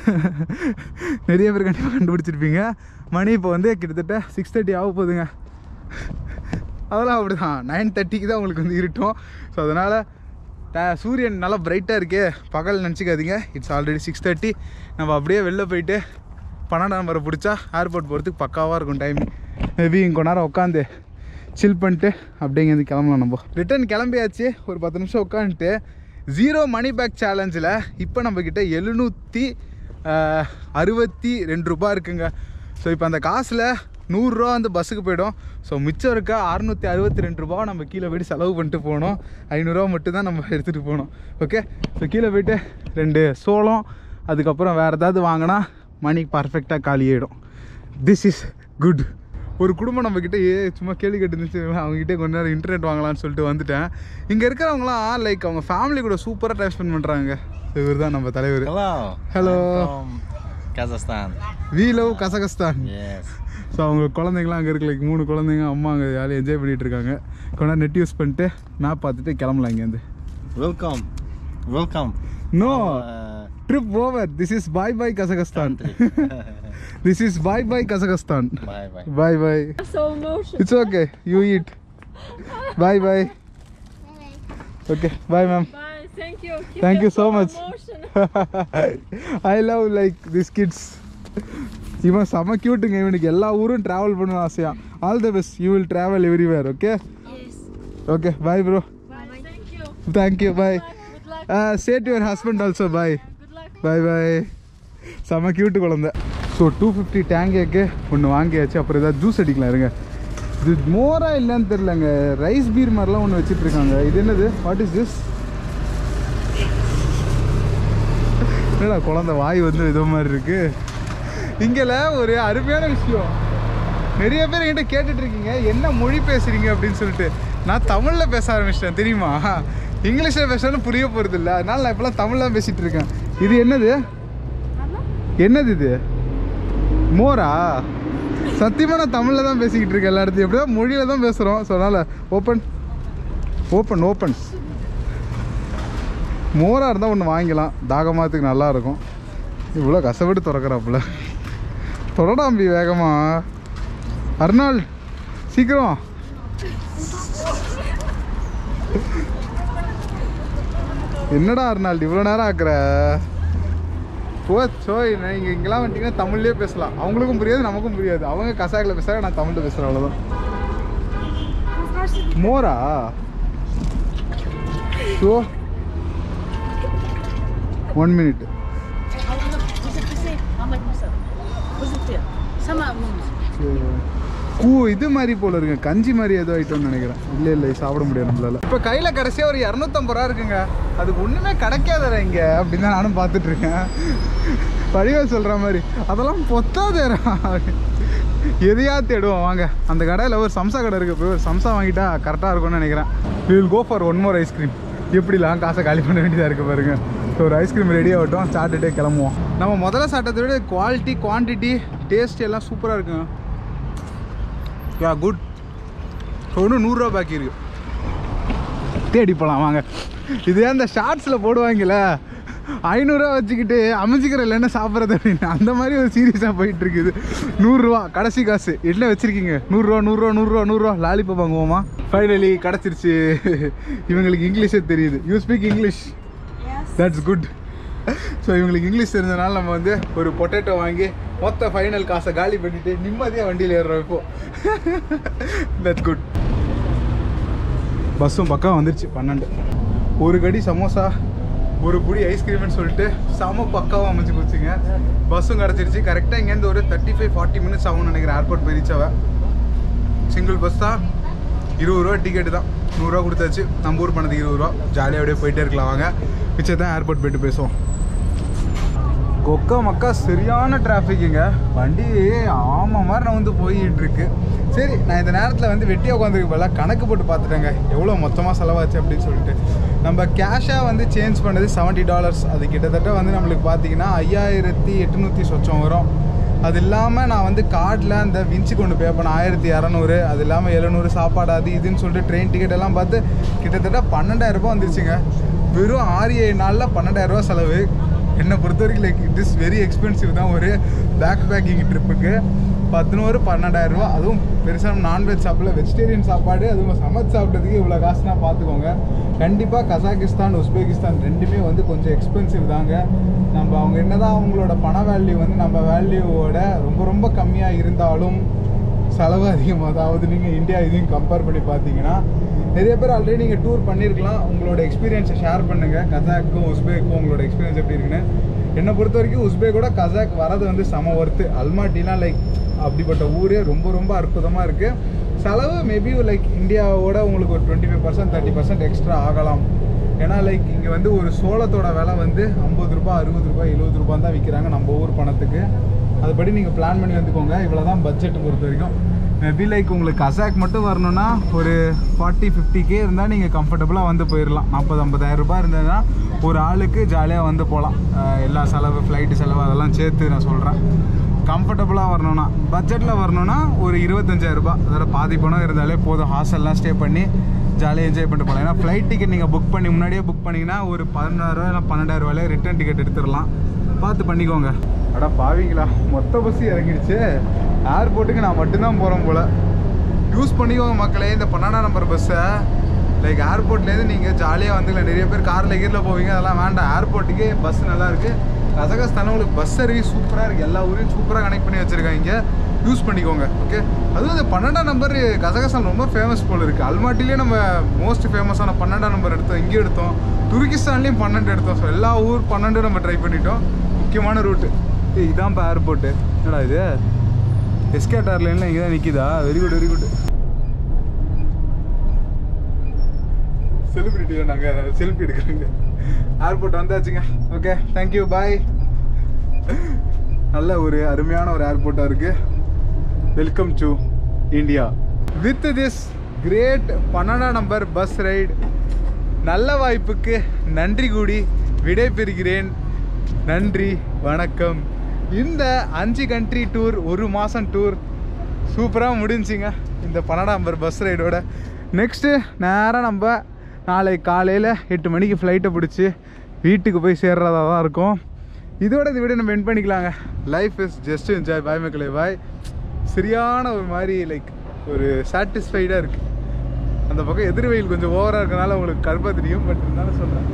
நிறைய பேர் கண்டிப்பாக கண்டுபிடிச்சிருப்பீங்க மணி இப்போ வந்து கிட்டத்தட்ட சிக்ஸ் தேர்ட்டி ஆக போகுதுங்க அதெல்லாம் அப்படி தான் நைன் தேர்ட்டிக்கு தான் உங்களுக்கு வந்து இருட்டும் ஸோ அதனால் ட- சூரியன் நல்லா பிரைட்டாக இருக்கே பகல் நினச்சிக்காதீங்க இட்ஸ் ஆல்ரெடி சிக்ஸ் தேர்ட்டி நம்ம அப்படியே வெளில போயிட்டு பன்னெண்டாம் நம்பரை பிடிச்சா ஏர்போர்ட் போகிறதுக்கு பக்காவாக இருக்கும் டைம் மேபி இங்கே கொஞ்ச நேரம் உட்காந்து சில் பண்ணிட்டு அப்படியே இங்கேருந்து கிளம்பலாம் நம்ம ரிட்டர்ன் கிளம்பியாச்சு ஒரு பத்து நிமிஷம் உட்காந்துட்டு ஜீரோ மணி பேக் சேலஞ்சில் இப்போ நம்மக்கிட்ட எழுநூற்றி அறுபத்தி ரெண்டு ரூபாய் இருக்குங்க ஸோ இப்போ அந்த காசில் நூறுரூவா வந்து பஸ்ஸுக்கு போயிடும் ஸோ மிச்சம் இருக்க அறுநூற்றி அறுபத்தி ரெண்டு ரூபா நம்ம கீழே போயிட்டு செலவு பண்ணிட்டு போகணும் ஐநூறுரூவா மட்டும் தான் நம்ம எடுத்துகிட்டு போகணும் ஓகே ஸோ கீழே போயிட்டு ரெண்டு சோளம் அதுக்கப்புறம் வேறு ஏதாவது வாங்கினா மணி பர்ஃபெக்டாக காலி ஆகிடும் திஸ் இஸ் குட் ஒரு குடும்பம் நம்மக்கிட்ட ஏ சும்மா கேள்வி கேட்டுருந்துச்சு அவங்ககிட்ட கொஞ்ச நேரம் இன்டர்நெட் வாங்கலாம்னு சொல்லிட்டு வந்துட்டேன் இங்கே இருக்கிறவங்களாம் லைக் அவங்க ஃபேமிலி கூட சூப்பராக டைம் ஸ்பெண்ட் பண்ணுறாங்க இவர் தான் நம்ம தலைவர் Hello. Hello. I'm from Kazakhstan. We love Kazakhstan Yes. So அவங்க குழந்தைங்களாம் அங்கே இருக்கு லைக் மூணு குழந்தைங்க அம்மா அங்கே ஜாலியாக என்ஜாய் பண்ணிட்டு இருக்காங்க கொஞ்ச நேரம் நெட் யூஸ் பண்ணிட்டு மேப் பார்த்துட்டு கிளம்பலாம் இங்கேருந்து Welcome. Welcome. No Uh, trip over this is bye bye Kazakhstan this is bye bye Kazakhstan bye bye. Bye bye So emotional. It's okay you eat bye bye okay bye ma'am Bye. Thank you. Keep Thank you your so full much. emotion. I love like this kids இவன் செம கியூட்டுங்க இவனுக்கு எல்லா ஊரும் travel பண்ணணும் ஆசையா all the best you will travel everywhere okay Yes. Okay bye bro Bye. Thank you. Thank you bye Good luck. Say your husband also bye Good luck. Bye bye செம cute குழந்த ஸோ டூ ஃபிஃப்டி டேங்கேக்கு ஒன்று வாங்கியாச்சு அப்புறம் ஏதாவது juice அடிக்கலாம் இருங்க இது மோரா இல்லைன்னு தெரிலங்க ரைஸ் பீர் மாதிரிலாம் ஒன்று வச்சுட்டு இருக்காங்க இது என்னது வாட் இஸ் திஸ் என்னடா குழந்த வாய் வந்து இதோ மாதிரி இருக்கு இங்கல ஒரு அருமையான விஷயம் நிறைய பேர் என்கிட்ட கேட்டுட்டு இருக்கீங்க என்ன மொழி பேசுறீங்க அப்படின்னு சொல்லிட்டு நான் தமிழில் பேச ஆரம்பிச்சிட்டேன் தெரியுமா இங்கிலீஷில் பேசணும் புரிய போகிறது இல்லை அதனால நான் இப்போலாம் தமிழ் தான் பேசிட்டு இருக்கேன் இது என்னது என்னது இது மோரா சத்தியமாக நான் தமிழில் தான் பேசிக்கிட்டு இருக்கேன் எல்லா இடத்தையும் எப்படியோ மொழியில் தான் பேசுகிறோம் ஸோ அதனால் ஓப்பன் ஓப்பன் ஓப்பன் மோராக இருந்தால் ஒன்று வாங்கிக்கலாம் தாகமாத்துக்கு நல்லா இருக்கும் இவ்வளோ கஷ்டப்பட்டு திறக்கிறாப்புல தொடடாம்பி வேகமா அர்னால் சீக்கிரம் என்னடா அர்னால்டு இவ்வளோ நேரம் ஆக்குற போ சோ நீங்கள் இங்கெல்லாம் வந்துட்டீங்கன்னா தமிழ்லேயே பேசலாம் அவங்களுக்கும் புரியாது நமக்கும் புரியாது அவங்க கசாக்கில் பேசுகிறாங்க நான் தமிழில் பேசுகிறேன் அவ்வளோதான் மோரா so one minute Sama mums. கூ இது மாதிரி போல இருக்கு கஞ்சி மாதிரி ஏதோ ஐட்டம்னு நினைக்கிறேன் இல்லை இல்லை சாப்பிட முடியாது நம்மளால இப்போ கையில் கடைசியாக ஒரு இரநூத்தம்பது ரூபா இருக்குங்க அதுக்கு ஒன்றுமே கிடைக்காதடா இங்கே அப்படின்னு தான் நானும் பார்த்துட்டு இருக்கேன் வடிவா சொல்கிற மாதிரி அதெல்லாம் பொத்தாதேரா எதையா தேடுவோம் வாங்க அந்த கடையில் ஒரு சம்சா கடை இருக்குது போய் ஒரு சம்சா வாங்கிட்டா கரெக்டாக இருக்கும்னு நினைக்கிறேன் will go for one more ice cream எப்படிலாம் காசை காலி பண்ண வேண்டியதாக இருக்குது பாருங்க ஸோ ஒரு ஐஸ்கிரீம் ரெடி ஆகட்டும் சாப்பிட்டுட்டே கிளம்புவோம் நம்ம முதல்ல சாப்பிட்டதை விட குவாலிட்டி குவான்டிட்டி டேஸ்ட் எல்லாம் சூப்பராக இருக்குங்க யா குட் ஒன்றும் நூறுரூவா பாக்கி இருக்கு தேடி போகலாம் வாங்க இதே அந்த ஷார்ட்ஸில் போடுவாங்கல்ல ஐநூறுரூவா வச்சுக்கிட்டு அமைச்சிக்கிற இல்லைன்னா சாப்பிட்றது அப்படின்னு அந்த மாதிரி ஒரு சீரியஸாக போயிட்டு இருக்குது நூறுரூவா கடைசி காசு என்ன வச்சுருக்கீங்க நூறுரூவா நூறுரூவா நூறுரூவா நூறுரூவா லாலிபாப் வாங்குவோமா ஃபைனலி கிடச்சிருச்சு இவங்களுக்கு இங்கிலீஷே தெரியுது you speak English that's good so இவங்களுக்கு இங்கிலீஷ் தெரிஞ்சதுனால நம்ம வந்து ஒரு பொட்டேட்டோ வாங்கி மொத்த ஃபைனல் காசை காலி பண்ணிட்டு நிம்மதியாக வண்டியில் ஏறுறோம் இப்போ தட்ஸ் குட் பஸ்ஸும் பக்கம் வந்துருச்சு பன்னெண்டு ஒரு கடி சமோசா ஒரு புடி ஐஸ்கிரீம்னு சொல்லிட்டு செம பக்காவாக அமைச்சு போச்சுங்க பஸ்ஸும் கிடச்சிருச்சு கரெக்டாக இங்கேருந்து ஒரு தேர்ட்டி ஃபைவ் ஃபார்ட்டி மினிட்ஸ் ஆகும்னு நினைக்கிறேன் ஏர்போர்ட் போய் ரீச் ஆக சிங்கிள் பஸ் தான் இருபது ரூபா டிக்கெட்டு தான் நூறுரூவா கொடுத்தாச்சு நம்ம ஊர் பணத்துக்கு இருபது ரூபா ஜாலியாக அப்படியே போயிட்டே இருக்கலாம் வாங்க மிச்சம் ஏர்போர்ட் போயிட்டு பேசுவோம் கொக்கா மக்கா சரியான டிராஃபிக்குங்க வண்டி ஆமா மாதிரி நான் வந்து போயிட்டு இருக்கு சரி நான் இந்த நேரத்தில் வந்து வெட்டியாக உட்காந்துருக்கு போல கணக்கு போட்டு பார்த்துட்டேங்க எவ்வளோ மொத்தமாக செலவாச்சு அப்படின்னு சொல்லிட்டு நம்ம கேஷாக வந்து சேஞ்ச் பண்ணது செவன்ட்டி டாலர்ஸ் அது கிட்டத்தட்ட வந்து நம்மளுக்கு பார்த்தீங்கன்னா ஐயாயிரத்தி எட்நூற்றி சொச்சம் வரும் அது இல்லாமல் நான் வந்து கார்டில் அந்த விஞ்சி கொண்டு பே பண்ண ஆயிரத்தி இரநூறு அது இல்லாமல் எழுநூறு சாப்பாடு அது இதுன்னு சொல்லிட்டு ட்ரெயின் டிக்கெட் எல்லாம் பார்த்து கிட்டத்தட்ட பன்னெண்டாயிரம் ரூபாய் வந்துருச்சுங்க வெறும் ஆறு ஏழு நாளில் பன்னெண்டாயிரம் ரூபாய் செலவு என்னை பொறுத்த வரைக்கும் like it is very expensive தான் ஒரு பேக் பேக்கிங் ட்ரிப்புக்கு பத்து நூறு பன்னெண்டாயிரம் ரூபா அதுவும் பெருசாக நான்வெஜ் சாப்பிடல வெஜிடேரியன் சாப்பாடு அதுவும் சமைச்சு சாப்பிட்டதுக்கு இவ்வளோ காசுனா பார்த்துக்கோங்க கண்டிப்பாக கசாகிஸ்தான் உஸ்பெகிஸ்தான் ரெண்டுமே வந்து கொஞ்சம் எக்ஸ்பென்சிவ் தாங்க நம்ம அவங்க என்னதான் அவங்களோட பண வேல்யூ வந்து நம்ம வேல்யூவோட ரொம்ப ரொம்ப கம்மியாக இருந்தாலும் செலவு அதிகம் அதாவது நீங்கள் இந்தியா இதையும் கம்பேர் பண்ணி பார்த்தீங்கன்னா நிறைய பேர் ஆல்ரெடி நீங்கள் டூர் பண்ணியிருக்கலாம் உங்களோட எக்ஸ்பீரியன்ஸை ஷேர் பண்ணுங்கள் கசாக்கும் உஸ்பேக்கும் உங்களோட எக்ஸ்பீரியன்ஸ் எப்படி இருக்குன்னு என்னை பொறுத்த வரைக்கும் உஸ்பேக்கோட கசாக் வரது வந்து செம ஒர்த்து அல்மாட்டிலாம் லைக் அப்படிப்பட்ட ஊரே ரொம்ப ரொம்ப அற்புதமாக இருக்குது செலவு மேபி லைக் இந்தியாவோட உங்களுக்கு ஒரு twenty five percent thirty percent extra ஆகலாம் ஏன்னா லைக் இங்கே வந்து ஒரு சோளத்தோட விலை வந்து ஐம்பது ரூபாய் அறுபது ரூபாய் எழுபது ரூபாய் தான் விற்கிறாங்க நம்ம ஊர் பணத்துக்கு அதுபடி நீங்கள் பிளான் பண்ணி வந்துக்கோங்க இவ்வளோ தான் பட்ஜெட் பொறுத்த வரைக்கும் மேபி லைக் உங்களுக்கு கசாக் மட்டும் வரணும்னா ஒரு ஃபார்ட்டி ஃபிஃப்டி கே இருந்தால் நீங்கள் கம்ஃபர்டபுளாக வந்து போயிடலாம் நாற்பது ஐம்பதாயிரம் ரூபாய் இருந்ததுன்னா ஒரு ஆளுக்கு ஜாலியாக வந்து போகலாம் எல்லா செலவு ஃப்ளைட்டு செலவு அதெல்லாம் சேர்த்து நான் சொல்கிறேன் கம்ஃபர்டபுளாக வரணும்னா பட்ஜெட்டில் வரணும்னா ஒரு இருபத்தஞ்சாயிரம் ரூபாய் அதோட பாதி பணம் இருந்தாலே போதும் ஹாஸ்டல்லாம் ஸ்டே பண்ணி ஜாலியாக என்ஜாய் பண்ணிட்டு போகலாம் ஏன்னா ஃப்ளைட் டிக்கெட் நீங்கள் புக் பண்ணி முன்னாடியே புக் பண்ணிங்கன்னா ஒரு பதினாயிரரூவா இல்லை பன்னெண்டாயிரம் ரூபாயிலே ரிட்டர்ன் டிக்கெட் எடுத்துடலாம் பார்த்து பண்ணிக்கோங்க அடா பாவீங்களா மொத்த பஸ் இறங்கிடுச்சு ஏர்போர்ட்டுக்கு நான் மட்டும்தான் போகிறேன் போல் யூஸ் பண்ணிக்கோங்க மக்களே இந்த பன்னெண்டாம் நம்பர் பஸ்ஸை லைக் ஏர்போர்ட்லேருந்து நீங்கள் ஜாலியாக வந்துக்கலாம் நிறைய பேர் காரில் கீரில் போவீங்க அதெல்லாம் வேண்டாம் ஏர்போர்ட்டுக்கே பஸ் நல்லா இருக்குது கசகஸ்தானில் உங்களுக்கு பஸ் சர்வீஸ் சூப்பராக இருக்குது எல்லா ஊரையும் சூப்பராக கனெக்ட் பண்ணி வச்சுருக்காங்க யூஸ் பண்ணிக்கோங்க ஓகே அதுவும் இந்த பன்னெண்டாம் நம்பர் கசகஸ்தான் ரொம்ப ஃபேமஸ் போல் இருக்குது அல்மாட்டிலே நம்ம மோஸ்ட் ஃபேமஸான பன்னெண்டாம் நம்பர் எடுத்தோம் இங்கேயும் எடுத்தோம் துருக்கிஸ்தான்லேயும் பன்னெண்டு எடுத்தோம் ஸோ எல்லா ஊர் பன்னெண்டு நம்ம ட்ரை பண்ணிட்டோம் முக்கியமான ரூட்டு ஏய் இதான் இப்போ ஏர்போர்ட்டு என்னடா இது எஸ்கேட் ஏர்லைன்லாம் இங்கே தான் நிற்கிதா வெரி குட் வெரி குட் செலிபிரிட்டியில் நாங்கள் செல்ஃபி எடுக்கிறோங்க ஏர்போர்ட் வந்தாச்சுங்க ஓகே தேங்க்யூ பாய் நல்ல ஒரு அருமையான ஒரு ஏர்போர்ட்டாக இருக்குது welcome to India with this great பன்னெண்டாம் நம்பர் பஸ் ரைடு நல்ல வாய்ப்புக்கு நன்றி கூடி விடை பெறுகிறேன் நன்றி வணக்கம் இந்த அஞ்சு கண்ட்ரி டூர் ஒரு மாதம் டூர் சூப்பராக முடிஞ்சுங்க இந்த பன்னெண்டாம் நம்பர் பஸ் ரைடோட நெக்ஸ்ட்டு நேராக நம்ம நாளை காலையில் எட்டு மணிக்கு ஃப்ளைட்டை பிடிச்சி வீட்டுக்கு போய் சேர்றதா தான் இருக்கும் இதோட இந்த வீடியோ நம்ம என் பண்ணிக்கலாங்க life is just enjoy bye மக்களே பாய் சரியான ஒரு மாதிரி லைக் ஒரு சாட்டிஸ்ஃபைடாக இருக்குது அந்த பக்கம் எதிர்வெயில் கொஞ்சம் ஓவராக இருக்கனால உங்களுக்கு கருப்பாக தெரியும் பட் இருந்தாலும் சொல்கிறேன்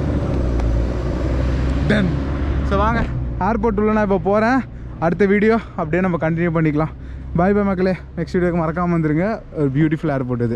டன் ஸோ வாங்க ஏர்போர்ட் உள்ள நான் இப்போ போகிறேன் அடுத்த வீடியோ அப்படியே நம்ம கண்டினியூ பண்ணிக்கலாம் பாய் பாய் மக்களே நெக்ஸ்ட் வீடியோக்கு மறக்காமல் வந்துருங்க ஒரு பியூட்டிஃபுல் ஏர்போர்ட் இது